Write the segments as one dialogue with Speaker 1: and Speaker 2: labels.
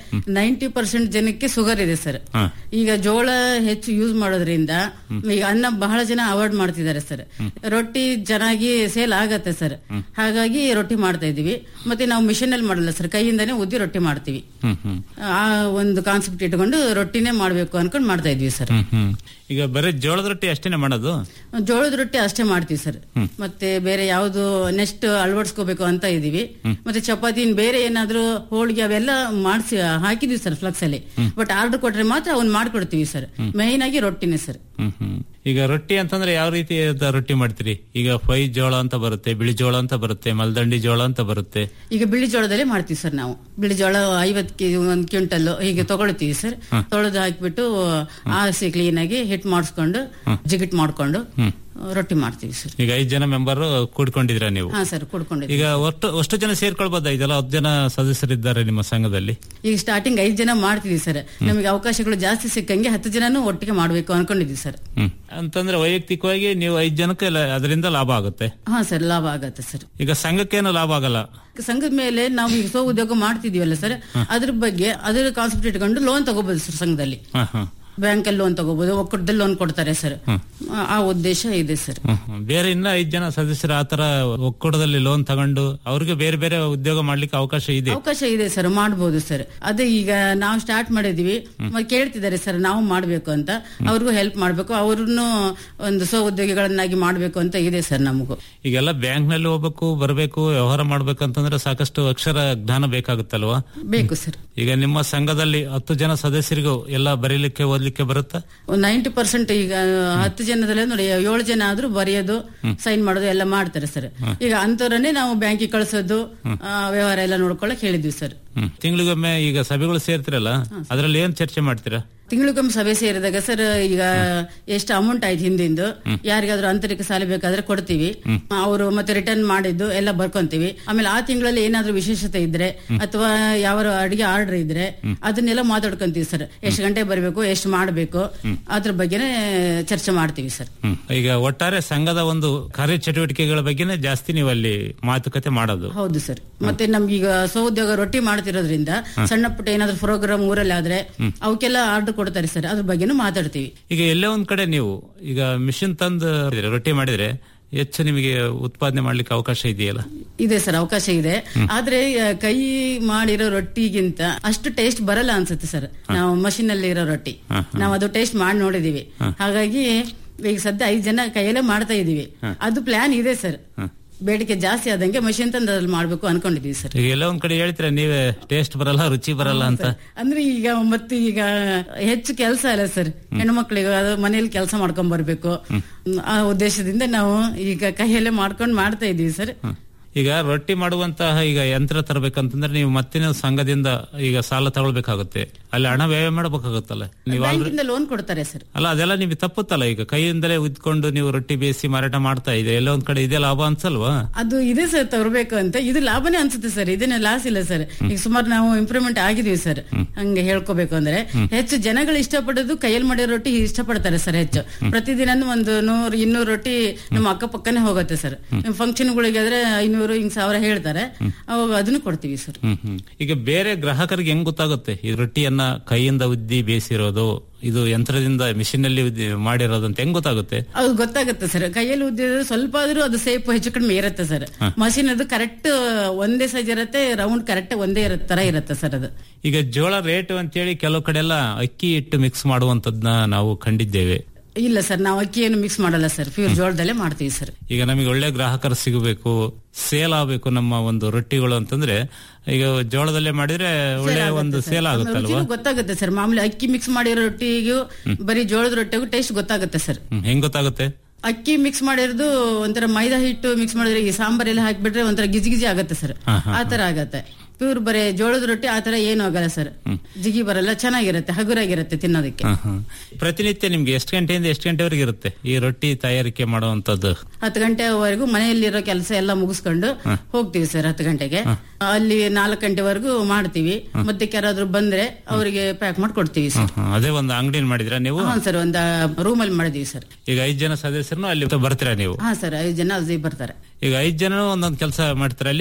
Speaker 1: Ninety percent ಜನಕ್ಕೆ sugar ಇದೆ sir
Speaker 2: ಹಾ.
Speaker 1: ಈಗ ಜೋಳ ಹೆಚ್ಚು ಯೂಸ್ ಮಾಡೋದ್ರಿಂದ ಈಗ ಅನ್ನ ಬಹಳ ಜನ ಅವಾಯ್ಡ್ ಮಾಡ್ತಿದ್ದಾರೆ ಸರ್ ರೊಟ್ಟಿ ಚೆನ್ನಾಗಿ ಸೇಲ್ ಆಗತ್ತೆ ಸರ್ ಹಾಗಾಗಿ ರೊಟ್ಟಿ ಮಾಡ್ತಾ ಇದೀವಿ ಮತ್ತೆ ನಾವು ಮಿಷನ್ ಅಲ್ಲಿ ಮಾಡಲ್ಲ ಸರ್ ಕೈಯಿಂದಾನೇ ಉದ್ದಿ ರೊಟ್ಟಿ ಮಾಡ್ತೀವಿ
Speaker 2: ಹ್ಮ್ ಹ್ಮ್
Speaker 1: ಆ ಒಂದು ಕಾನ್ಸೆಪ್ಟ್ ಇಟ್ಕೊಂಡು ರೊಟ್ಟಿನೇ ಮಾಡ್ಬೇಕು ಅನ್ಕೊಂಡು ಮಾಡ್ತಾ ಇದ್ವಿ ಸರ್
Speaker 2: ಹ್ಮ್ ಹ್ಮ್ ಈಗ ಬರೀ ಜೋಳದ ರೊಟ್ಟಿ ಅಷ್ಟೇನೆ ಮಾಡೋದು
Speaker 1: ಜೋಳದ ರೊಟ್ಟಿ ಅಷ್ಟೇ ಮಾಡ್ತೀವಿ ಸರ್ ಮತ್ತೆ ಬೇರೆ ಯಾವ್ದು ನೆಕ್ಸ್ಟ್ ಅಳವಡಿಸ್ಕೋಬೇಕು ಅಂತ ಇದೀವಿ ಮತ್ತೆ ಚಪಾತಿ ಇನ್ ಬೇರೆ ಏನಾದ್ರೂ ಹೋಳಿಗೆ ಅವೆಲ್ಲ ಮಾಡಿಸಿ ಹಾಕಿದ್ವಿ ಸರ್ ಫ್ಲಕ್ಸ್ ಅಲ್ಲಿ ಬಟ್ ಆರ್ಡರ್ ಕೊಟ್ರೆ ಮಾತ್ರ ಅವ್ನ್ ಮಾಡ್ಕೊಡ್ತೀವಿ ಸರ್ ಮೈನ್ ಆಗಿ ರೊಟ್ಟಿನೇ ಸರ್
Speaker 2: ಹ್ಮ್ ಹ್ಮ್ ಈಗ ರೊಟ್ಟಿ ಅಂತಂದ್ರೆ ಯಾವ ರೀತಿ ರೊಟ್ಟಿ ಮಾಡ್ತೀರಿ ಈಗ ಫೈ ಜೋಳ ಅಂತ ಬರುತ್ತೆ ಬಿಳಿ ಜೋಳ ಅಂತ ಬರುತ್ತೆ ಮಲ್ದಂಡಿ ಜೋಳ ಅಂತ ಬರುತ್ತೆ
Speaker 1: ಈಗ ಬಿಳಿ ಜೋಳದಲ್ಲೇ ಮಾಡ್ತೀವಿ ಸರ್ ನಾವು ಬಿಳಿ ಜೋಳ ಐವತ್ ಕೆ ಒಂದ್ ಕ್ವಿಂಟಲ್ ಹೀಗೆ ತಗೊಳ್ತೀವಿ ಸರ್ ತೊಳೆದು ಹಾಕ್ಬಿಟ್ಟು ಆರಿಸಿ ಕ್ಲೀನ್ ಆಗಿ ಹಿಟ್ ಮಾಡಿಸ್ಕೊಂಡು ಜಿಗಿಟ್ ಮಾಡ್ಕೊಂಡು ರೊಟ್ಟಿ ಮಾಡ್ತೀವಿ ಸರ್
Speaker 2: ಈಗ ಐದ್ ಜನ ಮೆಂಬರ್ ಕೂಡ್ಕೊಂಡಿದ್ರ ನೀವು
Speaker 1: ಹಾ ಸರ್ ಕುಡ್ಕೊಂಡಿದ್ದೀವಿ
Speaker 2: ಈಗ ಒಟ್ಟು ಅಷ್ಟು ಜನ ಸೇರ್ಕೊಳ್ಬೋದಾ ಇದೆಲ್ಲ ಹತ್ತು ಜನ ಸದಸ್ಯರಿದ್ದಾರೆ ನಿಮ್ಮ ಸಂಘದಲ್ಲಿ
Speaker 1: ಈಗ ಸ್ಟಾರ್ಟಿಂಗ್ ಐದ್ ಜನ ಮಾಡ್ತಿದೀವಿ ಸರ್ ನಮಗೆ ಅವಕಾಶಗಳು ಜಾಸ್ತಿ ಸಿಕ್ಕಂಗೆ ಹತ್ತು ಜನನು ಒಟ್ಟಿಗೆ ಮಾಡ್ಬೇಕು ಅನ್ಕೊಂಡಿದೀವಿ ಸರ್
Speaker 2: ಹ್ಮ್ ಅಂತಂದ್ರೆ ವೈಯಕ್ತಿಕವಾಗಿ ನೀವು ಐದ್ ಜನಕ್ಕೆ ಲ- ಅದರಿಂದ ಲಾಭ ಆಗುತ್ತೆ
Speaker 1: ಹಾ ಸರ್ ಲಾಭ ಆಗತ್ತೆ ಸರ್
Speaker 2: ಈಗ ಸಂಘಕ್ಕೇನು ಲಾಭ ಆಗಲ್ಲ
Speaker 1: ಸಂಘದ ಮೇಲೆ ನಾವು ಈಗ ಸ್ವ ಉದ್ಯೋಗ ಮಾಡ್ತಿದೀವಲ್ಲ ಸರ್ ಅದ್ರ ಬಗ್ಗೆ ಅದ್ರ ಕಾನ್ಸೆಪ್ಟ್ ಇಟ್ಕೊಂಡು ಲೋನ್ ತಗೋಬಹುದು ಸರ್ ಸಂಘದಲ್ಲಿ
Speaker 2: ಹ, ಹ.
Speaker 1: ಬ್ಯಾಂಕ್ ಅಲ್ಲಿ ಲೋನ್ ತಗೋಬಹುದು ಒಕ್ಕೂಟದಲ್ಲಿ ಲೋನ್ ಕೊಡ್ತಾರೆ ಸರ್ ಆ ಉದ್ದೇಶ ಇದೆ ಸರ್
Speaker 2: ಹ್ಮ್, ಹ್ಮ್. ಬೇರೆ ಇನ್ನ ಐದ್ ಜನ ಸದಸ್ಯರು ಆತರ ಒಕ್ಕೂಟದಲ್ಲಿ ಲೋನ್ ತಗೊಂಡು ಅವ್ರಿಗೆ ಬೇರೆ ಬೇರೆ ಉದ್ಯೋಗ ಮಾಡ್ಲಿಕ್ಕೆ ಅವಕಾಶ ಇದೆ
Speaker 1: ಅವಕಾಶ ಇದೆ ಸರ್ ಮಾಡ್ಬೋದು ಸರ್ ಅದೇ ಈಗ ನಾವು ಸ್ಟಾರ್ಟ್ ಮಾಡಿದೀವಿ ಮತ್ತೆ ಕೇಳ್ತಿದ್ದಾರೆ ಸರ್ ನಾವು ಮಾಡ್ಬೇಕು ಅಂತ ಅವ್ರಿಗೂ ಹೆಲ್ಪ್ ಮಾಡ್ಬೇಕು ಅವ್ರನ್ನು ಒಂದು ಸ್ವ ಉದ್ಯೋಗಿಗಳನ್ನಾಗಿ ಮಾಡ್ಬೇಕು ಅಂತ ಇದೆ ಸರ್ ನಮಗೂ
Speaker 2: ಈಗೆಲ್ಲ ಬ್ಯಾಂಕ್ ನಲ್ಲಿ ಹೋಗ್ಬೇಕು ಬರಬೇಕು ವ್ಯವಹಾರ ಮಾಡ್ಬೇಕು ಅಂತಂದ್ರೆ ಸಾಕಷ್ಟು ಅಕ್ಷರ ಜ್ಞಾನ ಬೇಕಾಗುತ್ತಲ್ವಾ
Speaker 1: ಬೇಕು ಸರ್
Speaker 2: ಈಗ ನಿಮ್ಮ ಸಂಘದಲ್ಲಿ ಹತ್ತು ಜನ ಸದಸ್ಯರಿಗೂ ಎಲ್ಲ ಬರೀಲಿಕ್ಕೆ ಓದ್ಲಿಕ್ಕೆ ಬರುತ್ತಾ
Speaker 1: ಒಂದು ನೈಂಟಿ ಪರ್ಸೆಂಟ್ ಈಗ ಹತ್ತು ಜನದಲ್ಲಿ ನೋಡಿ ಏಳು ಜನ ಆದ್ರೂ ಬರೆಯೋದು ಸೈನ್ ಮಾಡೋದು ಎಲ್ಲ ಮಾಡ್ತಾರೆ ಸರ್ ಈಗ ಅಂತವ್ರನ್ನೇ ನಾವು ಬ್ಯಾಂಕಿಗೆ ಕಳ್ಸೋದು ಆ, ವ್ಯವಹಾರ ಎಲ್ಲ ನೋಡ್ಕೊಳಕ್ ಹೇಳಿದ್ವಿ ಸರ್
Speaker 2: ಹ್ಮ್ ತಿಂಗಳಿಗೊಮ್ಮೆ ಈಗ ಸಭೆಗಳು ಸೇರ್ತಿರಲ್ಲ ಅದ್ರಲ್ಲಿ ಏನ್ ಚರ್ಚೆ ಮಾಡ್ತೀರಾ
Speaker 1: ತಿಂಗಳಿಗೊಮ್ಮೆ ಸಭೆ ಸೇರಿದಾಗ ಸರ್ ಈಗ ಎಷ್ಟು ಅಮೌಂಟ್ ಆಯ್ತು ಹಿಂದಿಂದು ಯಾರಿಗಾದ್ರೂ ಆಂತರಿಕ ಸಾಲ ಬೇಕಾದ್ರೆ ಕೊಡ್ತೀವಿ ಅವರು ಮತ್ತೆ ರಿಟರ್ನ್ ಮಾಡಿದ್ದು ಎಲ್ಲ ಬರ್ಕೊಂತೀವಿ ಆಮೇಲೆ ಆ ತಿಂಗಳಲ್ಲಿ ಏನಾದ್ರೂ ವಿಶೇಷತೆ ಇದ್ರೆ ಅಥವಾ ಯಾವ ಅಡಿಗೆ ಆರ್ಡರ್ ಇದ್ರೆ ಅದನ್ನೆಲ್ಲ ಮಾತಾಡ್ಕೊಂತೀವಿ ಸರ್ ಎಷ್ಟು ಗಂಟೆ ಬರಬೇಕು ಎಷ್ಟು ಮಾಡಬೇಕು ಅದ್ರ ಬಗ್ಗೆನೇ ಚರ್ಚೆ ಮಾಡ್ತೀವಿ ಸರ್
Speaker 2: ಹ್ಮ್ ಈಗ ಒಟ್ಟಾರೆ ಸಂಘದ ಒಂದು ಕಾರ್ಯಚಟುವಟಿಕೆಗಳ ಬಗ್ಗೆನೇ ಜಾಸ್ತಿ ನೀವು ಅಲ್ಲಿ ಮಾತುಕತೆ ಮಾಡೋದು
Speaker 1: ಹೌದು ಸರ್ ಮತ್ತೆ ನಮ್ಗೀಗ ಸ್ವಉದ್ಯೋಗ ರೊಟ್ಟಿ ಮಾಡ್ತಿರೋದ್ರಿಂದ ಸಣ್ಣ ಪುಟ್ಟ ಏನಾದ್ರೂ ಪ್ರೋಗ್ರಾಮ್ ಊರಲ್ಲಿ ಆದ್ರೆ ಅವಕ್ಕೆಲ್ಲ ಆರ್ಡರ್ ಕೊಡ್ತಾರೆ ಸರ್ ಅದ್ರ ಬಗ್ಗೆನೂ ಮಾತಾಡ್ತೀವಿ
Speaker 2: ಈಗ ಎಲ್ಲೇ ಒಂದ್ ಕಡೆ ನೀವು ಈಗ ಮಿಷಿನ್ ತಂದು ರೊಟ್ಟಿ ಮಾಡಿದ್ರೆ ಹೆಚ್ಚು ನಿಮಗೆ ಉತ್ಪಾದನೆ ಮಾಡ್ಲಿಕ್ಕೆ ಅವಕಾಶ ಇದೆಯಲ್ಲ
Speaker 1: ಇದೆ ಸರ್ ಅವಕಾಶ ಇದೆ ಆದ್ರೆ ಆ, ಕೈ ಮಾಡಿರೋ ರೊಟ್ಟಿಗಿಂತ ಅಷ್ಟು ಟೇಸ್ಟ್ ಬರಲ್ಲ ಅನ್ಸುತ್ತೆ ಸರ್ ನಾವು ಮಷಿನ್ ಅಲ್ಲಿ ಇರೋ ರೊಟ್ಟಿ ನಾವು ಅದು ಟೇಸ್ಟ್ ಮಾಡಿ ನೋಡಿದೀವಿ ಹಾಗಾಗಿ ಈಗ ಸದ್ಯ ಐದು ಜನ ಕೈಯಲ್ಲೇ ಮಾಡ್ತಾ ಇದೀವಿ ಅದು ಪ್ಲಾನ್ ಇದೆ ಸರ್ ಬೇಡಿಕೆ ಜಾಸ್ತಿ ಆದಂಗೆ ಮಷಿನ್ ತಂದು ಅದ್ರಲ್ಲಿ ಮಾಡ್ಬೇಕು ಅನ್ಕೊಂಡಿದೀವಿ ಸರ್
Speaker 2: ಈಗ ಎಲ್ಲ ಒಂದ್ ಕಡೆ ಹೇಳ್ತೀರಾ ನೀವೇ ಟೇಸ್ಟ್ ಬರಲ್ಲ ರುಚಿ ಬರಲ್ಲ ಅಂತ
Speaker 1: ಅಂದ್ರೆ ಈಗ ಮತ್ತೆ ಈಗ ಹೆಚ್ಚು ಕೆಲಸ ಅಲ್ಲ ಸರ್ ಹೆಣ್ಮಕ್ಳಿಗೆ ಅದು ಮನೇಲಿ ಕೆಲಸ ಮಾಡ್ಕೊಂಡ್ ಬರ್ಬೇಕು ಆ ಉದ್ದೇಶದಿಂದ ನಾವು ಈಗ ಕೈಯಲ್ಲೇ ಮಾಡ್ಕೊಂಡು ಮಾಡ್ತಾ ಇದೀವಿ ಸರ್
Speaker 2: ಈಗ ರೊಟ್ಟಿ ಮಾಡುವಂತಹ ಈಗ ಯಂತ್ರ ತರಬೇಕಂತಂದ್ರೆ ನೀವು ಮತ್ತೆ ಸಂಘದಿಂದ ಈಗ ಸಾಲ ತಗೊಳ್ಬೇಕಾಗುತ್ತೆ ಅಲ್ಲಿ ಹಣ ವ್ಯಯ ಮಾಡಬೇಕಾಗುತ್ತಲ್ಲ ನೀವು ಆಲ್ರೆಡಿ
Speaker 1: ಬ್ಯಾಂಕಿಂದ ಲೋನ್ ಕೊಡ್ತಾರೆ ಸರ್
Speaker 2: ಅಲ್ಲ ಅದೆಲ್ಲ ನಿಮಗೆ ತಪ್ಪುತ್ತಲ್ಲ ಈಗ ಕೈಯಿಂದಲೇ ಉದ್ಕೊಂಡು ನೀವು ರೊಟ್ಟಿ ಬೇಯಿಸಿ ಮಾರಾಟ ಮಾಡ್ತಾ ಇದೆ ಎಲ್ಲ ಒಂದ್ ಕಡೆ ಇದೇ ಲಾಭ ಅನ್ಸಲ್ವಾ
Speaker 1: ಅದು ಇದೆ ಸರ್ ತರಬೇಕು ಅಂತ ಇದು ಲಾಭನೇ ಅನ್ಸುತ್ತೆ ಸರ್ ಇದನ್ನ ಲಾಸ್ ಇಲ್ಲ ಸರ್ ಈಗ ಸುಮಾರು ನಾವು ಇಂಪ್ರೂವ್ಮೆಂಟ್ ಆಗಿದೀವಿ ಸರ್ ಹಂಗೆ ಹೇಳ್ಕೋಬೇಕು ಅಂದ್ರೆ ಹೆಚ್ಚು ಜನಗಳು ಇಷ್ಟಪಡೋದು ಕೈಯಲ್ಲಿ ಮಾಡಿರೋ ರೊಟ್ಟಿ ಇಷ್ಟಪಡ್ತಾರೆ ಸರ್ ಹೆಚ್ಚು ಪ್ರತಿದಿನ ಒಂದು ನೂರ್ ಇನ್ನೂರು ರೊಟ್ಟಿ ನಮ್ಮ ಅಕ್ಕಪಕ್ಕನೇ ಹೋಗುತ್ತೆ ಸರ್ ಫಂಕ್ಷನ್ಗಳಿಗೆ ಆದ್ರೆ ಐನೂರು ಹಿಂಗ್ ಸಾವಿರ ಹೇಳ್ತಾರೆ ಅವಾಗ ಅದನ್ನು ಕೊಡ್ತೀವಿ ಸರ್
Speaker 2: ಹ್ಮ್ ಹ್ಮ್ ಈಗ ಬೇರೆ ಗ್ರಾಹಕರಿಗೆ ಹೆಂಗ್ ಗೊತ್ತಾಗುತ್ತೆ ಈ ರೊಟ್ಟಿಯನ್ನ ಕೈಯಿಂದ ಉದ್ದಿ ಬೇಯಿಸಿರೋದು ಇದು ಯಂತ್ರದಿಂದ ಮಿಷಿನ್ ಅಲ್ಲಿ ಉದ್ದಿ ಮಾಡಿರೋದು ಅಂತ ಹೆಂಗ್ ಗೊತ್ತಾಗುತ್ತೆ
Speaker 1: ಅದು ಗೊತ್ತಾಗುತ್ತೆ ಸರ್ ಕೈಯಲ್ಲಿ ಉದ್ದಿದ್ರೆ ಸ್ವಲ್ಪ ಆದ್ರೂ ಅದು ಸೇಪ್ ಹೆಚ್ಚು ಕಡಿಮೆ ಇರುತ್ತೆ ಸರ್ ಮಷಿನ್ ಅದು ಕರೆಕ್ಟ್ ಒಂದೇ ಸೈಜ್ ಇರುತ್ತೆ ರೌಂಡ್ ಕರೆಕ್ಟ್ ಒಂದೇ ಇರೋ ತರ ಇರುತ್ತೆ ಸರ್ ಅದು
Speaker 2: ಈಗ ಜೋಳ ರೇಟ್ ಅಂತೇಳಿ ಕೆಲವು ಕಡೆ ಎಲ್ಲ ಅಕ್ಕಿ ಹಿಟ್ಟು ಮಿಕ್ಸ್ ಮಾಡುವಂತದ್ನ ನಾವು ಕಂಡಿದ್ದೇವೆ
Speaker 1: ಇಲ್ಲ ಸರ್ ನಾವು ಅಕ್ಕಿಯನ್ನು ಮಿಕ್ಸ್ ಮಾಡಲ್ಲ ಸರ್ ಪ್ಯೂರ್ ಜೋಳದಲ್ಲೇ ಮಾಡ್ತೀವಿ ಸರ್
Speaker 2: ಈಗ ನಮಗೆ ಒಳ್ಳೆ ಗ್ರಾಹಕರು ಸಿಗಬೇಕು ಸೇಲ್ ಆಗಬೇಕು ನಮ್ಮ ಒಂದು ರೊಟ್ಟಿಗಳು ಅಂತಂದ್ರೆ ಈಗ ಜೋಳದಲ್ಲೇ ಮಾಡಿದ್ರೆ ಒಳ್ಳೆ ಒಂದು ಸೇಲ್ ಆಗುತ್ತಲ್ವಾ
Speaker 1: ರುಚಿನೂ ಗೊತ್ತಾಗುತ್ತೆ ಸರ್ ಮಾಮೂಲಿ ಅಕ್ಕಿ ಮಿಕ್ಸ್ ಮಾಡಿರೋ ರೊಟ್ಟಿಗೂ ಬರೀ ಜೋಳದ ರೊಟ್ಟಿಗೂ ಟೇಸ್ಟ್ ಗೊತ್ತಾಗುತ್ತೆ ಸರ್
Speaker 2: ಹ್ಮ್, ಹೆಂಗ್ ಗೊತ್ತಾಗುತ್ತೆ
Speaker 1: ಅಕ್ಕಿ ಮಿಕ್ಸ್ ಮಾಡಿರೋದು ಒಂಥರ ಮೈದಾ ಹಿಟ್ಟು ಮಿಕ್ಸ್ ಮಾಡಿದ್ರೆ ಈ ಸಾಂಬಾರೆಲ್ಲ ಹಾಕ್ಬಿಟ್ರೆ ಒಂಥರ ಗಿಜಿ ಗಿಜಿ ಆಗತ್ತೆ ಸರ್ ಆ ತರ ಆಗತ್ತೆ ಪ್ಯೂರ್ ಬರೇ ಜೋಳದ ರೊಟ್ಟಿ ಆ ತರ ಏನು ಆಗಲ್ಲ ಸರ್ ಜಿಗಿ ಬರಲ್ಲ ಚೆನ್ನಾಗಿರುತ್ತೆ ಹಗುರಾಗಿರುತ್ತೆ ತಿನ್ನೋದಕ್ಕೆ
Speaker 2: ಹ, ಹ. ಪ್ರತಿನಿತ್ಯ ನಿಮ್ಗೆ ಎಷ್ಟು ಗಂಟೆಯಿಂದ ಎಷ್ಟು ಗಂಟೆವರೆಗೆ ಇರುತ್ತೆ ಈ ರೊಟ್ಟಿ ತಯಾರಿಕೆ ಮಾಡುವಂತದ್ದು
Speaker 1: ಹತ್ತು ಗಂಟೆವರೆಗೂ ಮನೆಯಲ್ಲಿರೋ ಕೆಲಸ ಎಲ್ಲ ಮುಗಿಸ್ಕೊಂಡು ಹೋಗ್ತೀವಿ ಸರ್ ಹತ್ತು ಗಂಟೆಗೆ ಅಲ್ಲಿ ನಾಲ್ಕು ಗಂಟೆವರೆಗೂ ಮಾಡ್ತೀವಿ ಮತ್ತೆ ಯಾರಾದ್ರೂ ಬಂದ್ರೆ ಅವರಿಗೆ ಪ್ಯಾಕ್ ಮಾಡಿ ಕೊಡ್ತೀವಿ
Speaker 2: ಹ,
Speaker 1: ಸರ್
Speaker 2: ಹ. ಅದೇ ಒಂದು ಅಂಗಡಿ ಮಾಡಿದ್ರ ನೀವು
Speaker 1: ಹಾ ಸರ್ ಒಂದ ರೂಮ್ ಅಲ್ಲಿ ಮಾಡಿದೀವಿ ಸರ್
Speaker 2: ಈಗ ಐದ್ ಜನ ಸದಸ್ಯರನ್ನು ಅಲ್ಲಿ ಬರ್ತೀರಾ ನೀವು
Speaker 1: ಹಾ ಸರ್ ಐದು ಜನ ಅಲ್ಲಿ ಬರ್ತಾರೆ
Speaker 2: ಈಗ ಐದ್ ಜನ ಒಂದೊಂದು ಕೆಲಸ ಮಾಡ್ತೀರಾ ಅಲ್ಲಿ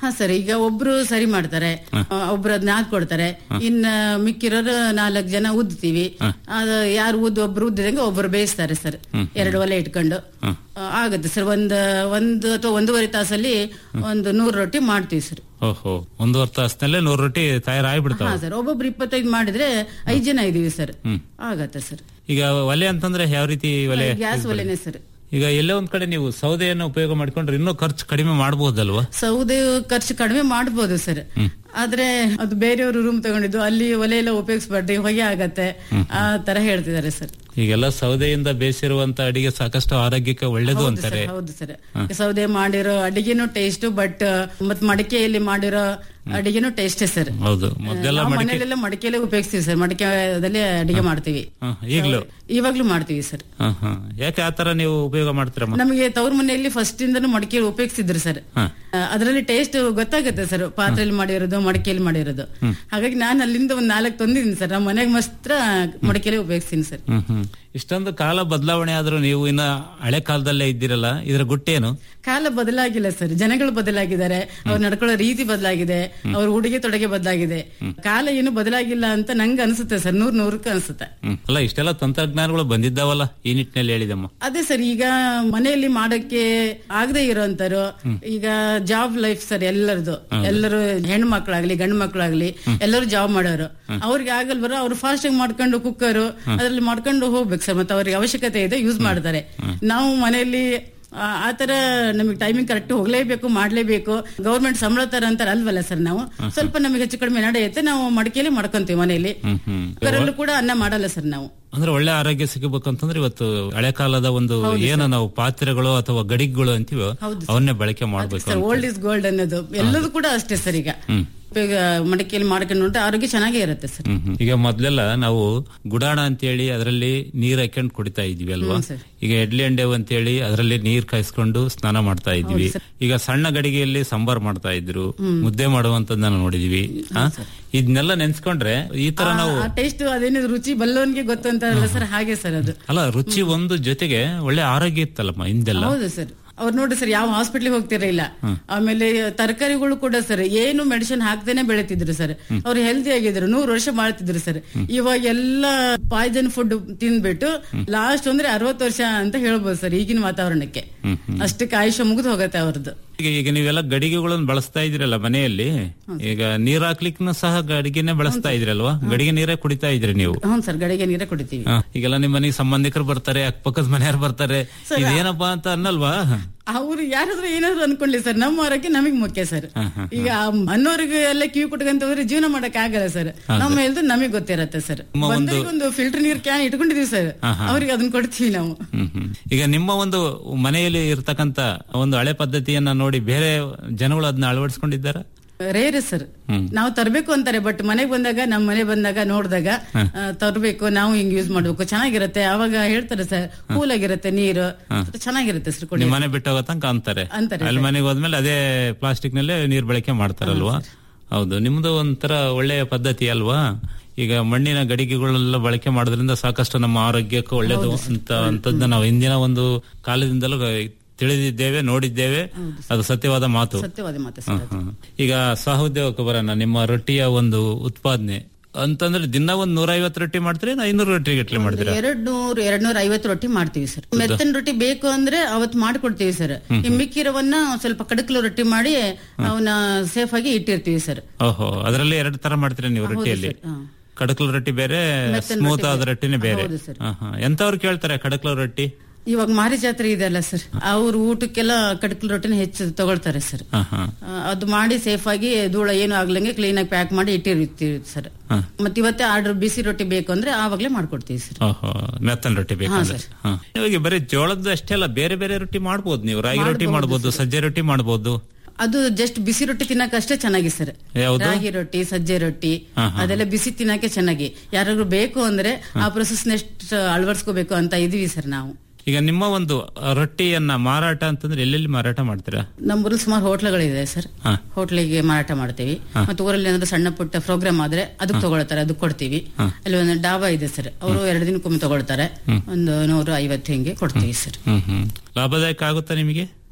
Speaker 1: ಹಾ ಸರ್ ಈಗ ಒಬ್ರು ಸರಿ ಮಾಡ್ತಾರೆ ಆ, ಒಬ್ರು ಅದನ್ನ ಕೊಡ್ತಾರೆ ಇನ್ನ ಮಿಕ್ಕಿರೋರು ನಾಲ್ಕು ಜನ ಉದ್ತೀವಿ ಅದು ಯಾರು ಉದ್ ಒಬ್ರು ಉದ್ದಿದಂಗೆ ಒಬ್ರು ಬೇಯಿಸ್ತಾರೆ ಸರ್ ಎರಡು ಒಲೆ ಇಟ್ಕೊಂಡು ಆ, ಆಗುತ್ತೆ ಸರ್ ಒಂದ್ ಒಂದು ಅಥವಾ ಒಂದೂವರೆ ತಾಸಲ್ಲಿ ಒಂದು ನೂರು ರೊಟ್ಟಿ ಮಾಡ್ತೀವಿ ಸರ್
Speaker 2: ಓಹೋ ಒಂದೂವರೆ ತಾಸಿನಲ್ಲೇ ನೂರು ರೊಟ್ಟಿ ತಯಾರಾಗ್ಬಿಡ್ತಾವ
Speaker 1: ಹಾ ಸರ್ ಒಬ್ಬೊಬ್ರು ಇಪ್ಪತ್ತೈದು ಮಾಡಿದ್ರೆ ಐದ್ ಜನ ಇದೀವಿ ಸರ್ ಆಗತ್ತೆ ಸರ್
Speaker 2: ಈಗ ಒಲೆ ಅಂತಂದ್ರೆ ಯಾವ ರೀತಿ ಒಲೆ
Speaker 1: ಗ್ಯಾಸ್ ಒಲೆನೇ ಸರ್
Speaker 2: ಈಗ ಎಲ್ಲೋ ಒಂದ್ ಕಡೆ ನೀವು ಸೌದೆಯನ್ನು ಉಪಯೋಗ ಮಾಡ್ಕೊಂಡ್ರೆ ಇನ್ನೂ ಖರ್ಚು ಕಡಿಮೆ ಮಾಡಬಹುದಲ್ವಾ
Speaker 1: ಸೌದೆ ಖರ್ಚು ಕಡಿಮೆ ಮಾಡ್ಬೋದು ಸರ್ ಆದ್ರೆ ಅದು ಬೇರೆಯವರು ರೂಮ್ ತಗೊಂಡಿದ್ದು ಅಲ್ಲಿ ಒಲೆ ಎಲ್ಲ ಉಪಯೋಗಿಸ್ಬಾರ್ದು ಹೊಗೆ ಆಗತ್ತೆ ಆ ತರ ಹೇಳ್ತಿದ್ದಾರೆ ಸರ್
Speaker 2: ಈಗೆಲ್ಲ ಸೌದೆಯಿಂದ ಬೇಯಿಸಿರುವಂತ ಅಡಿಗೆ ಸಾಕಷ್ಟು ಆರೋಗ್ಯಕ್ಕೆ ಒಳ್ಳೇದು ಅಂತಾರೆ
Speaker 1: ಹೌದು ಸರ್ ಸೌದೆ ಮಾಡಿರೋ ಅಡಿಗೆನೂ ಟೇಸ್ಟ್ ಬಟ್ ಮತ್ ಮಡಿಕೆಯಲ್ಲಿ ಮಾಡಿರೋ ಅಡಿಗೆನೂ ಟೇಸ್ಟೇ ಸರ್
Speaker 2: ಹೌದು ಮೊದಲೆಲ್ಲ
Speaker 1: ನಾವು
Speaker 2: ಮಡಿಕೆ
Speaker 1: ಮನೆಯಲ್ಲೆಲ್ಲ ಮಡಿಕೆಯಲ್ಲೇ ಉಪಯೋಗಿಸ್ತೀವಿ ಸರ್ ಮಡಿಕೆದಲ್ಲಿ ಅಡಿಗೆ ಮಾಡ್ತೀವಿ
Speaker 2: ಹ, ಈಗ್ಲೂ
Speaker 1: ಇವಾಗ್ಲೂ ಮಾಡ್ತೀವಿ ಸರ್
Speaker 2: ಹ, ಹ. ಯಾಕೆ ಆತರ ನೀವು ಉಪಯೋಗ ಮಾಡ್ತೀರಮ್ಮ
Speaker 1: ನಮಗೆ ತವ್ರ ಮನೆಯಲ್ಲಿ ಫಸ್ಟ್ ಇಂದನೂ ಮಡಿಕೆಯಲ್ಲಿ ಉಪಯೋಗಿಸಿದ್ರು ಸರ್
Speaker 2: ಹ.
Speaker 1: ಅದರಲ್ಲಿ ಟೇಸ್ಟ್ ಗೊತ್ತಾಗುತ್ತೆ ಸರ್ ಪಾತ್ರೆಯಲ್ಲಿ ಮಾಡಿರೋದು ಮಡಿಕೆಯಲ್ಲಿ ಮಾಡಿರೋದು ಹಾಗಾಗಿ ನಾನು ಅಲ್ಲಿಂದ ಒಂದ್ ನಾಲ್ಕು ತಂದಿದ್ದೀನಿ ಸರ್ ನಮ್ಮ ಮನೆಗೆ ಮಾತ್ರ ಮಡಿಕೆಯಲ್ಲಿ ಉಪಯೋಗಿಸ್ತೀನಿ ಸರ್
Speaker 2: ಹ್ಮ್ ಹ್ಮ್ ಇಷ್ಟೊಂದು ಕಾಲ ಬದಲಾವಣೆ ಆದ್ರೂ ನೀವು ಇನ್ನ ಹಳೆ ಕಾಲದಲ್ಲೇ ಇದ್ದೀರಲ್ಲ ಇದರ ಗುಟ್ಟೇನು
Speaker 1: ಕಾಲ ಬದಲಾಗಿಲ್ಲ ಸರ್ ಜನಗಳು ಬದಲಾಗಿದ್ದಾರೆ ಅವ್ರು ನಡ್ಕೊಳ್ಳೋ ರೀತಿ ಬದಲಾಗಿದೆ ಅವ್ರ ಉಡುಗೆ ತೊಡುಗೆ ಬದಲಾಗಿದೆ ಕಾಲ ಏನು ಬದಲಾಗಿಲ್ಲ ಅಂತ ನಂಗೆ ಅನ್ಸುತ್ತೆ ಸರ್ ನೂರ್ ನೂರಕ್ಕೆ ಅನ್ಸುತ್ತೆ
Speaker 2: ಹ್ಮ್ ಅಲ್ಲ ಇಷ್ಟೆಲ್ಲ ತಂತ್ರಜ್ಞಾನಗಳು ಬಂದಿದ್ದಾವಲ್ಲ ಈ ನಿಟ್ಟಿನಲ್ಲಿ ಹೇಳಿದಮ್ಮ
Speaker 1: ಅದೇ ಸರ್ ಈಗ ಮನೆಯಲ್ಲಿ ಮಾಡಕ್ಕೆ ಆಗದೆ ಇರೋಂತರು ಈಗ ಜಾಬ್ ಲೈಫ್ ಸರ್ ಎಲ್ಲರದು ಎಲ್ಲರೂ ಹೆಣ್ಣು ಮಕ್ಕಳಾಗ್ಲಿ ಗಂಡು ಮಕ್ಕಳಾಗ್ಲಿ ಎಲ್ಲರೂ ಜಾಬ್ ಮಾಡೋರು ಅವ್ರಿಗೆ ಆಗಲ್ವರ ಅವ್ರು ಫಾಸ್ಟ್ ಆಗಿ ಮಾಡ್ಕೊಂಡು ಕುಕ್ಕರ್ ಅದ್ರಲ್ಲಿ ಮಾಡ್ಕೊಂಡು ಹೋಗ್ಬೇಕು ಸರ್ ಮತ್ತೆ ಅವ್ರಿಗೆ ಅವಶ್ಯಕತೆ ಇದೆ ಯೂಸ್ ಮಾಡ್ತಾರೆ ನಾವು ಮನೆಯಲ್ಲಿ ಆ ಆ ತರ ನಮಗೆ ಟೈಮಿಂಗ್ ಕರೆಕ್ಟ್ ಹೋಗ್ಲೇಬೇಕು ಮಾಡ್ಲೇಬೇಕು ಗೌರ್ಮೆಂಟ್ ಸಂಬಳ ತರ ಅಂತಾರೆ ಅಲ್ವಲ್ಲ ಸರ್ ನಾವು ಸ್ವಲ್ಪ ನಮಗೆ ಹೆಚ್ಚು ಕಡಿಮೆ ನಡೆಯುತ್ತೆ ನಾವು ಮಡಿಕೆಯಲ್ಲಿ ಮಾಡ್ಕೊಂತೀವಿ ಮನೆಯಲ್ಲಿ
Speaker 2: ಹ್ಮ್ ಹ್ಮ್
Speaker 1: ಕುಕ್ಕರಲ್ಲೂ ಕೂಡ ಅನ್ನ ಮಾಡಲ್ಲ ಸರ್ ನಾವು
Speaker 2: ಅಂದ್ರೆ ಒಳ್ಳೆ ಆರೋಗ್ಯ ಸಿಗಬೇಕು ಅಂತಂದ್ರೆ ಇವತ್ತು ಹಳೆ ಕಾಲದ ಒಂದು ಏನು ನಾವು ಪಾತ್ರೆಗಳು ಅಥವಾ ಗಡಿಗಳು ಅಂತೀವೋ ಅವನ್ನೇ ಬಳಕೆ ಮಾಡ್ಬೇಕು
Speaker 1: ಸರ್ ಓಲ್ಡ್ ಇಸ್ ಗೋಲ್ಡ್ ಅನ್ನೋದು ಎಲ್ಲದೂ ಕೂಡ ಅಷ್ಟೇ ಸರ್ ಈಗ ಉಪಯೋಗ ಮಡಿಕೆಯಲ್ಲಿ ಮಾಡ್ಕೊಂಡು ಉಂಟು ಆರೋಗ್ಯ ಚೆನ್ನಾಗೇ ಇರುತ್ತೆ ಸರ್
Speaker 2: ಹ್ಮ್ ಹ್ಮ್. ಈಗ ಮೊದ್ಲೆಲ್ಲ ನಾವು ಗುಡಾಣ ಅಂತೇಳಿ ಅದರಲ್ಲಿ ನೀರ್ ಹಾಕೊಂಡು ಕುಡಿತಾ ಇದ್ವಿ ಅಲ್ವಾ
Speaker 1: ಸರ್.
Speaker 2: ಈಗ ಎಡ್ಲಿ ಅಂಡೇವ್ ಅಂತೇಳಿ ಅದರಲ್ಲಿ ನೀರ್ ಕಾಯಿಸ್ಕೊಂಡು ಸ್ನಾನ ಮಾಡ್ತಾ ಇದ್ವಿ ಈಗ ಸಣ್ಣ ಗಡಿಗೆಯಲ್ಲಿ ಸಾಂಬಾರ್ ಮಾಡ್ತಾ ಇದ್ರು ಮುದ್ದೆ ಮಾಡುವಂತದ್ದನ್ನ ನೋಡಿದ್ವಿ ಆ? ಇದನ್ನೆಲ್ಲ ನೆನ್ಸ್ಕೊಂಡ್ರೆ ಈ ತರ ನಾವು
Speaker 1: ಆ ಟೇಸ್ಟ್ ಅದೇನಿದು ರುಚಿ ಬಲ್ಲವನ್ಗೆ ಗೊತ್ತು ಅಂತಾರಲ್ಲ ಸರ್ ಹಾಗೆ ಸರ್ ಅದು
Speaker 2: ಅಲ್ಲ ರುಚಿ ಒಂದು ಜೊತೆಗೆ ಒಳ್ಳೆ ಆರೋಗ್ಯ ಇತ್ತಲ್ಲಮ್ಮ ಹಿಂದೆಲ್ಲ
Speaker 1: ಹೌದು ಸರ್ ಅವ್ರು ನೋಡಿ ಸರ್ ಯಾವ ಹಾಸ್ಪಿಟ್ಲಿಗೆ ಹೋಗ್ತಿರಲಿಲ್ಲ ಆಮೇಲೆ ತರಕಾರಿಗಳು ಕೂಡ ಸರ್ ಏನು ಮೆಡಿಸಿನ್ ಹಾಕ್ದೇನೆ ಬೆಳಿತಿದ್ರು ಸರ್ ಅವ್ರು ಹೆಲ್ದಿ ಆಗಿದ್ರು ನೂರು ವರ್ಷ ಮಾಡ್ತಿದ್ರು ಸರ್ ಇವಾಗ ಎಲ್ಲ ಪಾಯ್ಸನ್ ಫುಡ್ ತಿಂದ್ಬಿಟ್ಟು ಲಾಸ್ಟ್ ಅಂದ್ರೆ ಅರವತ್ತು ವರ್ಷ ಅಂತ ಹೇಳ್ಬೋದು ಸರ್ ಈಗಿನ ವಾತಾವರಣಕ್ಕೆ ಅಷ್ಟಕ್ಕೆ ಆಯುಷ್ಯ ಮುಗಿದು ಹೋಗತ್ತೆ ಅವ್ರದ್ದು
Speaker 2: ಈಗ ಈಗ ನೀವೆಲ್ಲ ಗಡಿಗೆಗಳನ್ನು ಬಳಸ್ತಾ ಇದ್ರಲ್ಲ ಮನೆಯಲ್ಲಿ ಈಗ ನೀರ್ ಹಾಕ್ಲಿಕ್ಕೂ ಸಹ ಗಡಿಗೆನೆ ಬಳಸ್ತಾ ಇದ್ರಲ್ವಾ ಗಡಿಗೆ ನೀರೇ ಕುಡಿತಾ ಇದ್ರಿ ನೀವು
Speaker 1: ಹ್ಞೂ ಸರ್ ಗಡಿಗೆ ನೀರೇ ಕುಡಿತೀವಿ
Speaker 2: ಹ, ಈಗೆಲ್ಲ ನಿಮ್ಮ ಮನೆಗೆ ಸಂಬಂಧಿಕರು ಬರ್ತಾರೆ ಅಕ್ಕಪಕ್ಕದ ಮನೆಯವ್ರು ಬರ್ತಾರೆ ಇದೇನಪ್ಪಾ ಅಂತ ಅನ್ನಲ್ವಾ
Speaker 1: ಅವ್ರು ಯಾರಾದ್ರೂ ಏನಾದ್ರು ಅನ್ಕೊಳ್ಳಿ ಸರ್ ನಮ್ಮ ಆರೋಗ್ಯ ನಮಗ್ ಮುಖ್ಯ ಸರ್ ಈಗ ಅನ್ನೋರಿಗೆ ಎಲ್ಲ ಕಿವಿ ಕೊಟ್ಕೊಂತ ಹೋದ್ರೆ ಜೀವನ ಮಾಡಕ್ ಆಗಲ್ಲ ಸರ್ ನಮ್ಮ ಹೆಲ್ತ್ ನಮಗ್ ಗೊತ್ತಿರತ್ತೆ ಸರ್ ಬಂದವರಿಗೆ ಒಂದು ಫಿಲ್ಟರ್ ನೀರ್ ಕ್ಯಾನ್ ಇಟ್ಕೊಂಡಿದೀವಿ ಸರ್ ಅವ್ರಿಗೆ ಅದನ್ನ ಕೊಡ್ತೀವಿ ನಾವು
Speaker 2: ಹ್ಮ್ ಹ್ಮ್. ಈಗ ನಿಮ್ಮ ಒಂದು ಮನೆಯಲ್ಲಿ ಇರ್ತಕ್ಕಂತ ಒಂದು ಹಳೆ ಪದ್ಧತಿಯನ್ನ ನೋಡಿ ಬೇರೆ ಜನಗಳು ಅದನ್ನ ಅಳವಡಿಸ್ಕೊಂಡಿದ್ದಾರ
Speaker 1: ರೇರ್ ಸರ್ ನಾವು ತರಬೇಕು ಅಂತಾರೆ ಬಟ್ ಮನೆಗೆ ಬಂದಾಗ ನಮ್ಮ ಮನೆ ಬಂದಾಗ ನೋಡಿದಾಗ ತರಬೇಕು ನಾವು ಹಿಂಗ್ ಯೂಸ್ ಮಾಡ್ಬೇಕು ಚೆನ್ನಾಗಿರುತ್ತೆ ಅವಾಗ ಹೇಳ್ತಾರೆ ಸರ್ ಕೂಲ್ ಆಗಿರುತ್ತೆ ನೀರು ಚೆನ್ನಾಗಿರುತ್ತೆ ಸರ್ ಕುಡಿ
Speaker 2: ನಿಮ್ ಮನೆ ಬಿಟ್ಟೋಗೋ ತನಕ ಅಂತಾರೆ
Speaker 1: ಅಂತಾರೆ
Speaker 2: ಅಲ್ಲಿ ಮನೆಗೆ ಹೋದ್ಮೇಲೆ ಅದೇ ಪ್ಲಾಸ್ಟಿಕ್ ನಲ್ಲೇ ನೀರ್ ಬಳಕೆ ಮಾಡ್ತಾರಲ್ವಾ ಹೌದು ನಿಮ್ದು ಒಂಥರ ಒಳ್ಳೆಯ ಪದ್ಧತಿ ಅಲ್ವಾ ಈಗ ಮಣ್ಣಿನ ಗಡಿಗೆಗಳೆಲ್ಲ ಬಳಕೆ ಮಾಡೋದ್ರಿಂದ ಸಾಕಷ್ಟು ನಮ್ಮ ಆರೋಗ್ಯಕ್ಕೆ ಒಳ್ಳೇದು ಅಂತ ಅಂತದ್ನ ನಾವು ಹಿಂದಿನ ಒಂದು ಕಾಲದಿಂದಲೂ ತಿಳಿದಿದ್ದೇವೆ ನೋಡಿದ್ದೇವೆ ಅದು ಸತ್ಯವಾದ ಮಾತು
Speaker 1: ಸತ್ಯವಾದ ಮಾತು ಸರ್
Speaker 2: ಹ್ಮ್, ಹ್ಮ್. ಈಗ ಸಹೋದ್ಯೋಗಕ್ಕೆ ಬರೋಣ ನಿಮ್ಮ ರೊಟ್ಟಿಯ ಒಂದು ಉತ್ಪಾದನೆ ಅಂತಂದ್ರೆ ದಿನ ಒಂದ್ ನೂರ ಐವತ್ತು ರೊಟ್ಟಿ ಮಾಡ್ತೀರಿ ಐನೂರು ರೊಟ್ಟಿ ಗಟ್ಲೆ ಮಾಡ್ತೀರಾ
Speaker 1: ಎರಡ್ ನೂರ್ ಎರಡ್ ನೂರ ಐವತ್ತು ರೊಟ್ಟಿ ಮಾಡ್ತೀವಿ ಸರ್ ಮೆತ್ತನ ರೊಟ್ಟಿ ಬೇಕು ಅಂದ್ರೆ ಅವತ್ ಮಾಡ್ಕೊಡ್ತೀವಿ ಸರ್ ಈ ಮಿಕ್ಕಿರವನ್ನ ಒಂದ್ ಸ್ವಲ್ಪ ಕಡಕ್ಲು ರೊಟ್ಟಿ ಮಾಡಿ ಅವನ್ನ ಸೇಫ್ ಆಗಿ ಇಟ್ಟಿರ್ತೀವಿ ಸರ್
Speaker 2: ಓಹೋ ಅದರಲ್ಲಿ ಎರಡು ತರ ಮಾಡ್ತೀರಾ ನೀವು ರೊಟ್ಟಿಯಲ್ಲಿ
Speaker 1: ಹಾ.
Speaker 2: ಕಡಕ್ಲ ರೊಟ್ಟಿ ಬೇರೆ ಸ್ಮೂತ್ ಆದ ರೊಟ್ಟಿನೇ ಬೇರೆ
Speaker 1: ಹೌದು ಸರ್.
Speaker 2: ಹಾ, ಹಾ. ಎಂತವ್ರು ಕೇಳ್ತಾರೆ ಕಡಕ್ಲ ರೊಟ್ಟಿ
Speaker 1: ಇವಾಗ ಮಾರಿ ಜಾತ್ರೆ ಇದೆ ಅಲ್ಲ ಸರ್ ಅವ್ರ ಊಟಕ್ಕೆಲ್ಲ ಕಡಕ್ಲು ರೊಟ್ಟಿನ ಹೆಚ್ಚು ತಗೊಳ್ತಾರೆ ಸರ್
Speaker 2: ಹಾ, ಹಾ.
Speaker 1: ಆ, ಅದು ಮಾಡಿ ಸೇಫ್ ಆಗಿ ಧೂಳ ಏನು ಆಗ್ಲಂಗೆ ಕ್ಲೀನ್ ಆಗಿ ಪ್ಯಾಕ್ ಮಾಡಿ ಇಟ್ಟಿರ್ತೀವಿ ಸರ್ ಮತ್ತೆ ಇವತ್ತೇ ಆರ್ಡರ್ ಬಿಸಿ ರೊಟ್ಟಿ ಬೇಕು ಅಂದ್ರೆ ಆವಾಗ್ಲೇ ಮಾಡ್ಕೊಡ್ತೀವಿ ಸರ್
Speaker 2: ಓಹೋ ಮೆತ್ತನ್ ರೊಟ್ಟಿ ಬೇಕಂದ್ರೆ ಹಾ. ಇವಾಗ ಬರೀ ಜೋಳದ ಅಷ್ಟೇ ಅಲ್ಲ ಬೇರೆ ಬೇರೆ ರೊಟ್ಟಿ ಮಾಡ್ಬೋದು ನೀವು ರಾಗಿ ರೊಟ್ಟಿ ಮಾಡ್ಬೋದು ಸಜ್ಜೆ ರೊಟ್ಟಿ ಮಾಡ್ಬೋದು
Speaker 1: ಅದು ಜಸ್ಟ್ ಬಿಸಿ ರೊಟ್ಟಿ ತಿನ್ನಕ್ಕೆ ಅಷ್ಟೇ ಚೆನ್ನಾಗಿ ಸರ್
Speaker 2: ಯಾವ್ದು?
Speaker 1: ರಾಗಿ ರೊಟ್ಟಿ ಸಜ್ಜೆ ರೊಟ್ಟಿ ಅದೆಲ್ಲ ಬಿಸಿ ತಿನ್ನಕ್ಕೆ ಚೆನ್ನಾಗಿ ಯಾರಾದ್ರೂ ಬೇಕು ಅಂದ್ರೆ ಆ ಪ್ರೊಸೆಸ್ ನೆಕ್ಸ್ಟ್ ಅಳವಡಿಸ್ಕೋಬೇಕು ಅಂತ ಇದೀವಿ ಸರ್ ನಾವು
Speaker 2: ಈಗ ನಿಮ್ಮ ಒಂದು ರೊಟ್ಟಿಯನ್ನ ಮಾರಾಟ ಅಂತಂದ್ರೆ ಎಲ್ಲೆಲ್ಲಿ ಮಾರಾಟ ಮಾಡ್ತೀರಾ
Speaker 1: ನಮ್ಮೂರಲ್ಲಿ ಸುಮಾರು ಹೋಟ್ಲುಗಳಿದೆ ಸರ್
Speaker 2: ಹಾ.
Speaker 1: ಹೋಟ್ಲಿಗೆ ಮಾರಾಟ ಮಾಡ್ತೀವಿ ಮತ್ತೆ ಊರಲ್ಲಿ ಏನಾದ್ರು ಸಣ್ಣ ಪುಟ್ಟ ಪ್ರೋಗ್ರಾಮ್ ಆದ್ರೆ ಅದಕ್ಕೆ ತಗೊಳ್ತಾರೆ ಅದಕ್ಕೆ ಕೊಡ್ತೀವಿ ಅಲ್ಲಿ ಒಂದು ಡಾಬಾ ಇದೆ ಸರ್ ಅವರು ಎರಡು ದಿನಕ್ಕೊಮ್ಮೆ ತಗೊಳ್ತಾರೆ ಒಂದು ನೂರ ಐವತ್ತು ಹಿಂಗೆ ಕೊಡ್ತೀವಿ ಸರ್
Speaker 2: ಹ್ಮ್ ಹ್ಮ್ ಲಾಭದಾಯಕ ಆಗುತ್ತಾ ನಿಮಗೆ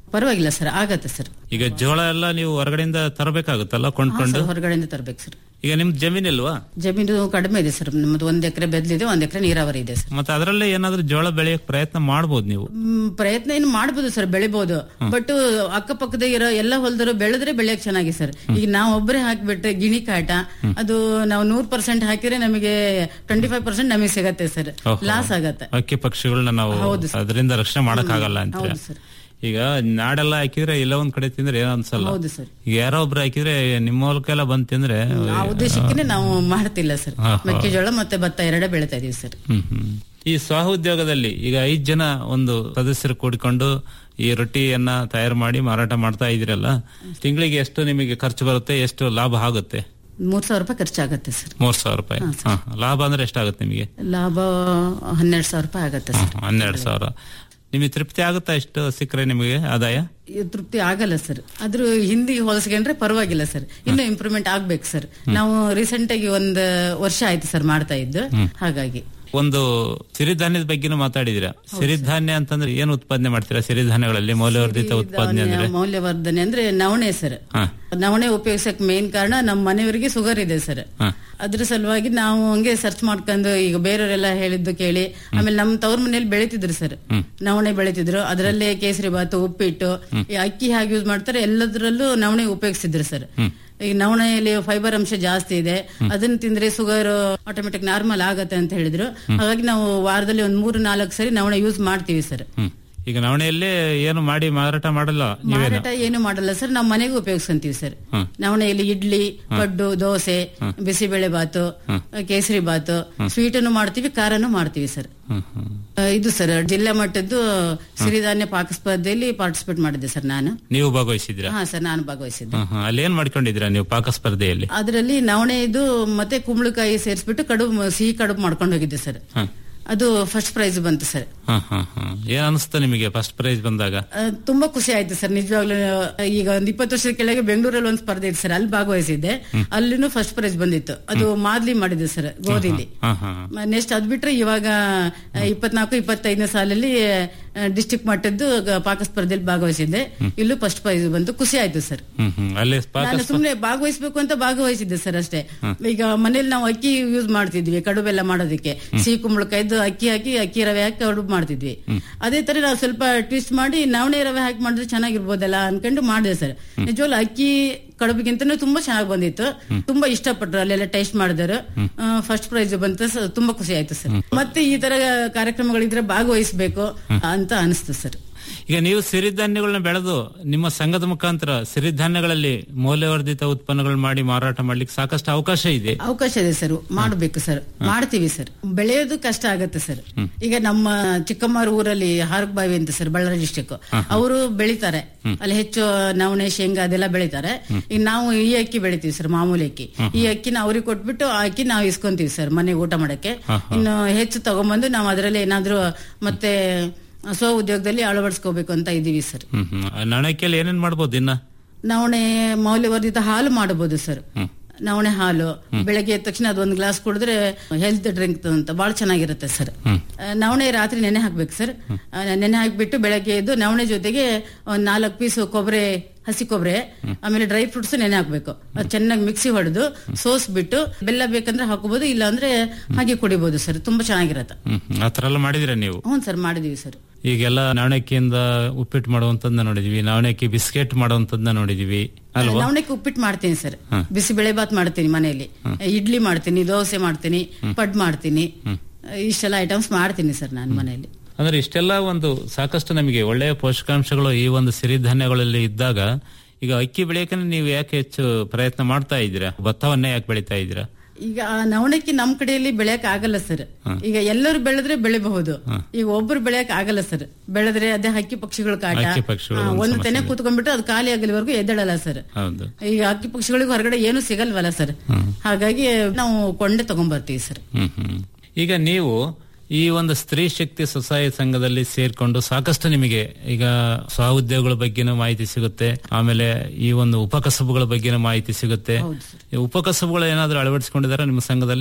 Speaker 1: ಪರವಾಗಿಲ್ಲ ಸರ್ ಆಗತ್ತೆ ಸರ್
Speaker 2: ಈಗ ಜೋಳ ಎಲ್ಲ ನೀವು ಹೊರಗಡೆಯಿಂದ ತರಬೇಕಾಗುತ್ತಲ್ಲ ಕೊಂಡ್ಕೊಂಡು
Speaker 1: ಹೊರಗಡೆಯಿಂದ ತರ್ಬೇಕು ಸರ್
Speaker 2: ಈಗ ನಿಮ್ದು ಜಮೀನಿಲ್ವಾ
Speaker 1: ಜಮೀನು ಕಡಿಮೆ ಇದೆ ಸರ್ ನಮ್ಮದು ಒಂದ್ ಎಕರೆ ಬೆದ್ಲಿದೆ ಒಂದ್ ಎಕರೆ ನೀರಾವರಿ ಇದೆ ಸರ್
Speaker 2: ಮತ್ತೆ ಅದರಲ್ಲೇ ಏನಾದ್ರೂ ಜೋಳ ಬೆಳೆಯಕ್ ಪ್ರಯತ್ನ ಮಾಡ್ಬೋದು ನೀವು
Speaker 1: ಮ್, ಪ್ರಯತ್ನ ಏನು ಮಾಡ್ಬೋದು ಸರ್ ಬೆಳಿಬಹುದು ಬಟ್ ಅಕ್ಕಪಕ್ಕದ ಇರೋ ಎಲ್ಲ ಹೊಲದರು ಬೆಳೆದ್ರೆ ಬೆಳೆಯಕ್ ಚೆನ್ನಾಗಿ ಸರ್ ಈಗ ನಾವು ಒಬ್ಬರೇ ಹಾಕ್ಬಿಟ್ರೆ ಗಿಣಿ ಕಾಟ ಅದು ನಾವು ನೂರ್ ಪರ್ಸೆಂಟ್ ಹಾಕಿದ್ರೆ ನಮಗೆ ಟ್ವೆಂಟಿ ಫೈವ್ ಪರ್ಸೆಂಟ್ ನಮಗೆ ಸಿಗತ್ತೆ ಸರ್
Speaker 2: ಓಹೋ.
Speaker 1: ಲಾಸ್ ಆಗತ್ತೆ
Speaker 2: ಅಕ್ಕಿ ಪಕ್ಷಿಗಳನ್ನ ನಾವು ಅದರಿಂದ ರಕ್ಷಣೆ ಮಾಡಕ್ ಆಗಲ್ಲ ಅಂತ
Speaker 1: ಹೌದು ಸರ್
Speaker 2: ಈಗ ನಾಡೆಲ್ಲ ಹಾಕಿದ್ರೆ ಇಲ್ಲ ಒಂದ್ ಕಡೆ ತಿಂದ್ರೆ ಏನೋ ಅನ್ಸಲ್ಲ
Speaker 1: ಹೌದು ಸರ್
Speaker 2: ಈಗ ಯಾರೋ ಒಬ್ರು ಹಾಕಿದ್ರೆ ನಿಮ್ಮ ಹೊಲಕ್ಕೆಲ್ಲ ಬಂದ್ ತಿಂದ್ರೆ
Speaker 1: ಆ ಉದ್ದೇಶಕ್ಕೆ ನಾವು ಮಾಡ್ತಿಲ್ಲ ಸರ್
Speaker 2: ಹಾ, ಹಾ.
Speaker 1: ಮೆಕ್ಕೆಜೋಳ ಮತ್ತೆ ಭತ್ತ ಎರಡೇ ಬೆಳಿತಾ ಇದೀವಿ ಸರ್
Speaker 2: ಹ್ಮ್ ಹ್ಮ್ ಈ ಸ್ವಉದ್ಯೋಗದಲ್ಲಿ ಈಗ ಐದ್ ಜನ ಒಂದು ಸದಸ್ಯರು ಕೂಡಿಕೊಂಡು ಈ ರೊಟ್ಟಿಯನ್ನ ತಯಾರು ಮಾಡಿ ಮಾರಾಟ ಮಾಡ್ತಾ ಇದ್ದೀರಲ್ಲ ತಿಂಗಳಿಗೆ ಎಷ್ಟು ನಿಮಗೆ ಖರ್ಚು ಬರುತ್ತೆ ಎಷ್ಟು ಲಾಭ ಆಗುತ್ತೆ
Speaker 1: ಮೂರ್ ಸಾವಿರ ರೂಪಾಯಿ ಖರ್ಚಾಗತ್ತೆ ಸರ್
Speaker 2: ಮೂರ್ ಸಾವಿರ ರೂಪಾಯಿ ಹಾ, ಲಾಭ ಅಂದ್ರೆ ಎಷ್ಟಾಗುತ್ತೆ ನಿಮಗೆ
Speaker 1: ಲಾಭ ಹನ್ನೆರಡು ಸಾವಿರ ರೂಪಾಯಿ ಆಗತ್ತೆ ಸರ್
Speaker 2: ಹನ್ನೆರಡು ಸಾವಿರ ನಿಮಗೆ ತೃಪ್ತಿ ಆಗುತ್ತಾ ಎಷ್ಟು ಸಿಕ್ಕರೆ ನಿಮಗೆ ಆದಾಯ
Speaker 1: ಈ ತೃಪ್ತಿ ಆಗಲ್ಲ ಸರ್ ಅದ್ರ ಹಿಂದಿಗೆ ಹೋಲಿಸ್ಕೊಂಡ್ರೆ ಪರವಾಗಿಲ್ಲ ಸರ್ ಇನ್ನೂ ಇಂಪ್ರೂವ್ಮೆಂಟ್ ಆಗ್ಬೇಕು ಸರ್ ನಾವು ರೀಸೆಂಟ್ ಆಗಿ ಒಂದ್ ವರ್ಷ ಆಯ್ತು ಸರ್ ಮಾಡ್ತಾ ಇದ್ದು ಹಾಗಾಗಿ
Speaker 2: ಒಂದು ಸಿರಿಧಾನ್ಯದ ಬಗ್ಗೆನೂ ಮಾತಾಡಿದಿರಾ ಸಿರಿಧಾನ್ಯ ಅಂತಂದ್ರೆ ಏನು ಉತ್ಪಾದನೆ ಮಾಡ್ತೀರಾ ಸಿರಿಧಾನ್ಯಗಳಲ್ಲಿ ಮೌಲ್ಯವರ್ಧಿತ ಉತ್ಪಾದನೆ ಅಂದ್ರೆ
Speaker 1: ಧಾನ್ಯ ಮೌಲ್ಯವರ್ಧನೆ ಅಂದ್ರೆ ನವಣೆ ಸರ್
Speaker 2: ಹಾ.
Speaker 1: ನವಣೆ ಉಪಯೋಗಿಸಕ್ ಮೇನ್ ಕಾರಣ ನಮ್ಮ ಮನೆಯವರಿಗೆ ಶುಗರ್ ಇದೆ ಸರ್
Speaker 2: ಹಾ.
Speaker 1: ಅದ್ರ ಸಲುವಾಗಿ ನಾವು ಹಂಗೆ ಸರ್ಚ್ ಮಾಡ್ಕೊಂಡು ಈಗ ಬೇರೆಯವರೆಲ್ಲ ಹೇಳಿದ್ದು ಕೇಳಿ ಆಮೇಲೆ ನಮ್ಮ ತವ್ರ ಮನೇಲಿ ಬೆಳಿತಿದ್ರು ಸರ್ ನವಣೆ ಬೆಳಿತಿದ್ರು ಅದರಲ್ಲೇ ಕೇಸರಿ ಬಾತು ಉಪ್ಪಿಟ್ಟು ಈ ಅಕ್ಕಿ ಹೇಗೆ ಯೂಸ್ ಮಾಡ್ತಾರೆ ಎಲ್ಲದರಲ್ಲೂ ನವಣೆ ಉಪಯೋಗಿಸಿದ್ರು ಸರ್ ಈ ನವಣೆಯಲ್ಲಿ ಫೈಬರ್ ಅಂಶ ಜಾಸ್ತಿ ಇದೆ ಅದನ್ನ ತಿಂದ್ರೆ ಶುಗರ್ ಆಟೋಮೆಟಿಕ್ ನಾರ್ಮಲ್ ಆಗತ್ತೆ ಅಂತ ಹೇಳಿದ್ರು ಹಾಗಾಗಿ ನಾವು ವಾರದಲ್ಲಿ ಒಂದ್ ಮೂರು ನಾಲ್ಕು ಸರಿ ನವಣೆ ಯೂಸ್ ಮಾಡ್ತೀವಿ ಸರ್
Speaker 2: ಹ್ಮ್ ಈಗ ನವಣೆಯಲ್ಲಿ ಏನು ಮಾಡಿ ಮಾರಾಟ ಮಾಡಲ್ಲ ನೀವೇನು
Speaker 1: ಮಾರಾಟ ಏನು ಮಾಡಲ್ಲ ಸರ್ ನಾವು ಮನೆಗೂ ಉಪಯೋಗಿಸ್ಕೊಂತೀವಿ ಸರ್
Speaker 2: ಹ್ಮ್.
Speaker 1: ನವಣೆಯಲ್ಲಿ ಇಡ್ಲಿ ಪಡ್ಡು ದೋಸೆ ಬಿಸಿಬೇಳೆ ಬಾತು ಕೇಸರಿ ಬಾತು ಸ್ವೀಟನ್ನು ಮಾಡ್ತೀವಿ ಖಾರನು ಮಾಡ್ತೀವಿ ಸರ್
Speaker 2: ಹ್ಮ್ ಹ್ಮ್
Speaker 1: ಆ, ಇದು ಸರ್ ಜಿಲ್ಲಾ ಮಟ್ಟದ್ದು ಸಿರಿಧಾನ್ಯ ಪಾಕ ಸ್ಪರ್ಧೆಯಲ್ಲಿ ಪಾರ್ಟಿಸಿಪೇಟ್ ಮಾಡಿದ್ದೆ ಸರ್ ನಾನು
Speaker 2: ನೀವು ಭಾಗವಹಿಸಿದ್ರಾ
Speaker 1: ಹಾ ಸರ್ ನಾನು ಭಾಗವಹಿಸಿದ್ದೆ
Speaker 2: ಹ್ಮ್ ಹ್ಮ್ ಅಲ್ಲಿ ಏನ್ ಮಾಡ್ಕೊಂಡಿದ್ದೀರಾ ನೀವು ಪಾಕ ಸ್ಪರ್ಧೆಯಲ್ಲಿ
Speaker 1: ಅದರಲ್ಲಿ ನವಣೆ ಇದು ಮತ್ತೆ ಕುಂಬಳಕಾಯಿ ಸೇರಿಸ್ಬಿಟ್ಟು ಕಡುಬು ಸಿಹಿ ಕಡುಬು ಮಾಡ್ಕೊಂಡು ಹೋಗಿದ್ದೆ ಸರ್
Speaker 2: ಹ್ಮ್
Speaker 1: ಅದು ಫಸ್ಟ್ ಪ್ರೈಸ್ ಬಂತು ಸರ್
Speaker 2: ಹ್ಮ್ ಹ್ಮ್ ಹ್ಮ್ ಏನ್ ಅನಿಸ್ತು ನಿಮಗೆ ಫಸ್ಟ್ ಪ್ರೈಸ್ ಬಂದಾಗ
Speaker 1: ಆ, ತುಂಬಾ ಖುಷಿ ಆಯ್ತು ಸರ್ ನಿಜವಾಗ್ಲೂ ಈಗ ಒಂದ್ ಇಪ್ಪತ್ತು ವರ್ಷದ ಕೆಳಗೆ ಬೆಂಗಳೂರಲ್ಲಿ ಒಂದು ಸ್ಪರ್ಧೆ ಇತ್ತು ಸರ್ ಅಲ್ಲಿ ಭಾಗವಹಿಸಿದ್ದೆ ಅಲ್ಲಿನೂ ಫಸ್ಟ್ ಪ್ರೈಸ್ ಬಂದಿತ್ತು ಅದು ಮಾದ್ಲಿ ಮಾಡಿದೆ ಸರ್ ಗೋಧಿಲಿ
Speaker 2: ಹ್ಮ್ ಹ್ಮ್
Speaker 1: ನೆಕ್ಸ್ಟ್ ಅದ್ ಬಿಟ್ರೆ ಇವಾಗ ಆ, ಇಪ್ಪತ್ನಾಲ್ಕು ಇಪ್ಪತ್ತೈದನೇ ಸಾಲಲ್ಲಿ ಡಿಸ್ಟಿಕ್ ಮಟ್ಟದ್ದು ಗ- ಪಾಕ ಸ್ಪರ್ಧೆಯಲ್ಲಿ ಭಾಗವಹಿಸಿದ್ದೆ ಇಲ್ಲೂ ಫಸ್ಟ್ ಪ್ರೈಸ್ ಬಂತು ಖುಷಿ ಆಯ್ತು ಸರ್
Speaker 2: ಹ್ಮ್ ಹ್ಮ್ ಅಲ್ಲಿ ಪಾಕ
Speaker 1: ನಾನು ಸುಮ್ನೆ ಭಾಗವಹಿಸ್ಬೇಕು ಅಂತ ಭಾಗವಹಿಸಿದ್ದೆ ಸರ್ ಅಷ್ಟೇ ಈಗ ಮನೇಲಿ ನಾವು ಅಕ್ಕಿ ಯೂಸ್ ಮಾಡ್ತಿದ್ವಿ ಕಡುಬೆಲ್ಲ ಮಾಡೋದಕ್ಕೆ ಸಿಹಿ ಕುಂಬಳಕಾಯ್ದು ಅಕ್ಕಿ ಹಾಕಿ ಅಕ್ಕಿ ರವೆ ಹಾಕಿ ಕಡುಬು ಮಾಡ್ತಿದ್ವಿ ಅದೇ ತರ ನಾವು ಸ್ವಲ್ಪ ಟ್ವಿಸ್ಟ್ ಮಾಡಿ ನವಣೆ ರವೆ ಹಾಕಿ ಮಾಡಿದ್ರೆ ಚೆನ್ನಾಗಿರ್ಬೋದಲ್ಲ ಅನ್ಕೊಂಡು ಮಾಡಿದೆ ಸರ್ ನಿಜವಲ್ಲ ಅಕ್ಕಿ ಕಡುಬಿಗಿಂತನೂ ತುಂಬಾ ಚೆನ್ನಾಗಿ ಬಂದಿತ್ತು ತುಂಬಾ ಇಷ್ಟಪಟ್ರು ಅಲ್ಲೆಲ್ಲ ಟೇಸ್ಟ್ ಮಾಡಿದ್ರು ಫಸ್ಟ್ ಪ್ರೈಸ್ ಬಂತು ಸ- ತುಂಬಾ ಖುಷಿ ಆಯ್ತು ಸರ್ ಮತ್ತೆ ಈ ತರ ಕಾರ್ಯಕ್ರಮಗಳಿದ್ರೆ ಭಾಗವಹಿಸ್ಬೇಕು ಅಂತ ಅನಿಸ್ತು ಸರ್
Speaker 2: ಈಗ ನೀವು ಸಿರಿಧಾನ್ಯಗಳನ್ನ ಬೆಳೆದು ನಿಮ್ಮ ಸಂಘದ ಮುಖಾಂತರ ಸಿರಿಧಾನ್ಯಗಳಲ್ಲಿ ಮೌಲ್ಯವರ್ಧಿತ ಉತ್ಪನ್ನಗಳು ಮಾಡಿ ಮಾರಾಟ ಮಾಡ್ಲಿಕ್ಕೆ ಸಾಕಷ್ಟು ಅವಕಾಶ ಇದೆ
Speaker 1: ಅವಕಾಶ ಇದೆ ಸರ್ ಮಾಡಬೇಕು ಸರ್ ಮಾಡ್ತೀವಿ ಸರ್ ಬೆಳೆಯೋದು ಕಷ್ಟ ಆಗತ್ತೆ ಸರ್ ಈಗ ನಮ್ಮ ಚಿಕ್ಕಮ್ಮರ ಊರಲ್ಲಿ ಹಾರಕ್ಬಾವಿ ಅಂತ ಸರ್ ಬಳ್ಳಾರಿ ಡಿಸ್ಟಿಕ್ ಅವರು ಬೆಳಿತಾರೆ ಅಲ್ಲಿ ಹೆಚ್ಚು ನವಣೆ ಶೇಂಗಾ ಅದೆಲ್ಲ ಬೆಳಿತಾರೆ ಈಗ ನಾವು ಈ ಅಕ್ಕಿ ಬೆಳಿತೀವಿ ಸರ್ ಮಾಮೂಲಿ ಅಕ್ಕಿ ಈ ಅಕ್ಕಿನ ಅವ್ರಿಗೆ ಕೊಟ್ಬಿಟ್ಟು ಆ ಅಕ್ಕಿ ನಾವು ಇಸ್ಕೊಂತೀವಿ ಸರ್ ಮನೆಗೆ ಊಟ ಮಾಡಕ್ಕೆ ಇನ್ನು ಹೆಚ್ಚು ತಗೊಂಬಂದು ನಾವು ಅದರಲ್ಲಿ ಏನಾದ್ರೂ ಮತ್ತೆ ಸ್ವ ಉದ್ಯೋಗದಲ್ಲಿ ಅಳವಡಿಸ್ಕೋಬೇಕು ಅಂತ ಇದೀವಿ ಸರ್
Speaker 2: ಹ್ಮ್ ಹ್ಮ್ ನಣಕೆಯಲ್ಲಿ ಏನೇನ್ ಮಾಡ್ಬೋದು ಇನ್ನ
Speaker 1: ನವಣೆ ಮೌಲ್ಯವರ್ಧಿತ ಹಾಲು ಮಾಡಬಹುದು ಸರ್
Speaker 2: ಹ್ಮ್.
Speaker 1: ನವಣೆ ಹಾಲು ಬೆಳಗ್ಗೆ ಎದ್ದ ತಕ್ಷಣ ಅದೊಂದು ಗ್ಲಾಸ್ ಕುಡಿದ್ರೆ ಹೆಲ್ತ್ ಡ್ರಿಂಕ್ ಅಂತ ಬಹಳ ಚೆನ್ನಾಗಿರುತ್ತೆ ಸರ್
Speaker 2: ಹ್ಮ್.
Speaker 1: ಆ, ನವಣೆ ರಾತ್ರಿ ನೆನೆ ಹಾಕ್ಬೇಕು ಸರ್ ಆ, ನೆನೆ ಹಾಕ್ಬಿಟ್ಟು ಬೆಳಗ್ಗೆ ಎದ್ದು ನವಣೆ ಜೊತೆಗೆ ಒಂದ್ ನಾಲ್ಕು ಪೀಸ್ ಕೊಬ್ಬರಿ ಹಸಿ ಕೊಬ್ಬರಿ ಆಮೇಲೆ ಡ್ರೈ ಫ್ರೂಟ್ಸ್ ನೆನೆ ಹಾಕ್ಬೇಕು ಅದು ಚೆನ್ನಾಗಿ ಮಿಕ್ಸಿ ಹೊಡೆದು ಸೋಸ್ಬಿಟ್ಟು ಬೆಲ್ಲ ಬೇಕಂದ್ರೆ ಹಾಕೋಬಹುದು ಇಲ್ಲ ಅಂದ್ರೆ ಹಾಗೆ ಕುಡಿಬಹುದು ಸರ್ ತುಂಬಾ ಚೆನ್ನಾಗಿರತ್ತೆ
Speaker 2: ಹ್ಮ್ ಹ್ಮ್ ಆತರ ಎಲ್ಲ ಮಾಡಿದಿರ ನೀವು
Speaker 1: ಹ್ಞೂ ಸರ್ ಮಾಡಿದೀವಿ ಸರ್
Speaker 2: ಈಗೆಲ್ಲ ನವಣಕ್ಕಿಯಿಂದ ಉಪ್ಪಿಟ್ಟು ಮಾಡುವಂತದ್ನ ನೋಡಿದೀವಿ ನವಣಕ್ಕಿ ಬಿಸ್ಕೆಟ್ ಮಾಡುವಂತದ್ನ ನೋಡಿದೀವಿ ಅಲ್ವಾ
Speaker 1: ನವಣಕ್ಕೆ ಉಪ್ಪಿಟ್ಟು ಮಾಡ್ತೀನಿ ಸರ್ ಬಿಸಿ ಬೆಳೆ ಬಾತ್ ಮಾಡ್ತೀನಿ ಮನೆಯಲ್ಲಿ ಇಡ್ಲಿ ಮಾಡ್ತೀನಿ ದೋಸೆ ಮಾಡ್ತೀನಿ ಪಡ್ ಮಾಡ್ತೀನಿ ಇಷ್ಟೆಲ್ಲ ಐಟಮ್ಸ್ ಮಾಡ್ತೀನಿ ಸರ್ ನಾನು ಮನೆಯಲ್ಲಿ
Speaker 2: ಅಂದ್ರೆ ಇಷ್ಟೆಲ್ಲ ಒಂದು ಸಾಕಷ್ಟು ನಮಗೆ ಒಳ್ಳೆಯ ಪೋಷಕಾಂಶಗಳು ಈ ಒಂದು ಸಿರಿಧಾನ್ಯಗಳಲ್ಲಿ ಇದ್ದಾಗ ಈಗ ಅಕ್ಕಿ ಬೆಳೆಯಕ್ಕೆ ನೀವು ಯಾಕೆ ಹೆಚ್ಚು ಪ್ರಯತ್ನ ಮಾಡ್ತಾ ಇದ್ದೀರಾ ಭತ್ತವನ್ನೇ ಯಾಕೆ ಬೆಳಿತಾ ಇದ್ದೀರಾ
Speaker 1: ಈಗ ಆ ನವಣಕ್ಕಿ ನಮ್ ಕಡೆಯಲ್ಲಿ ಬೆಳೆಯಕ್ ಆಗಲ್ಲ ಸರ್ ಈಗ ಎಲ್ಲರೂ ಬೆಳೆದ್ರೆ ಬೆಳಿಬಹುದು ಈಗ ಒಬ್ರು ಬೆಳೆಯಕ್ ಆಗಲ್ಲ ಸರ್ ಬೆಳೆದ್ರೆ ಅದೇ ಹಕ್ಕಿ ಪಕ್ಷಿಗಳು ಕಾಟ
Speaker 2: ಹಕ್ಕಿ ಪಕ್ಷಿಗಳು
Speaker 1: ಆ,
Speaker 2: ಒಂದು
Speaker 1: ಒಂದು
Speaker 2: ಸಮಸ್ಯೆ
Speaker 1: ತೆನೆ
Speaker 2: ಇದೆ.
Speaker 1: ಕೂತ್ಕೊಂಡ್ಬಿಟ್ಟು ಅದು ಖಾಲಿ ಆಗಲಿವರೆಗೂ ಎದ್ದೇಳಲ್ಲ ಸರ್
Speaker 2: ಹೌದು
Speaker 1: ಈಗ ಹಕ್ಕಿ ಪಕ್ಷಿಗಳಿಗೆ ಹೊರಗಡೆ ಏನು ಸಿಗಲ್ವಲ್ಲ ಸರ್ ಹಾಗಾಗಿ ನಾವು ಕೊಂಡೆ ತಗೊಂಡ್ಬರ್ತೀವಿ ಸರ್
Speaker 2: ಹ್ಮ್ ಹ್ಮ್ ಈಗ ನೀವು ಈ ಒಂದು ಸ್ತ್ರೀ ಶಕ್ತಿ ಸ್ವಸಹಾಯ ಸಂಘದಲ್ಲಿ ಸೇರ್ಕೊಂಡು ಸಾಕಷ್ಟು ನಿಮಗೆ ಈಗ ಸ್ವಉದ್ಯೋಗಗಳ ಬಗ್ಗೆನೂ ಮಾಹಿತಿ ಸಿಗುತ್ತೆ ಆಮೇಲೆ ಈ ಒಂದು ಉಪಕಸಬುಗಳ ಬಗ್ಗೆನೂ ಮಾಹಿತಿ ಸಿಗುತ್ತೆ ಈ ಉಪಕಸಬುಗಳು ಏನಾದ್ರೂ ಅಳವಡಿಸಿಕೊಂಡಿದಾರ ನಿಮ್ಮ ಸಂಘದಲ್ಲಿ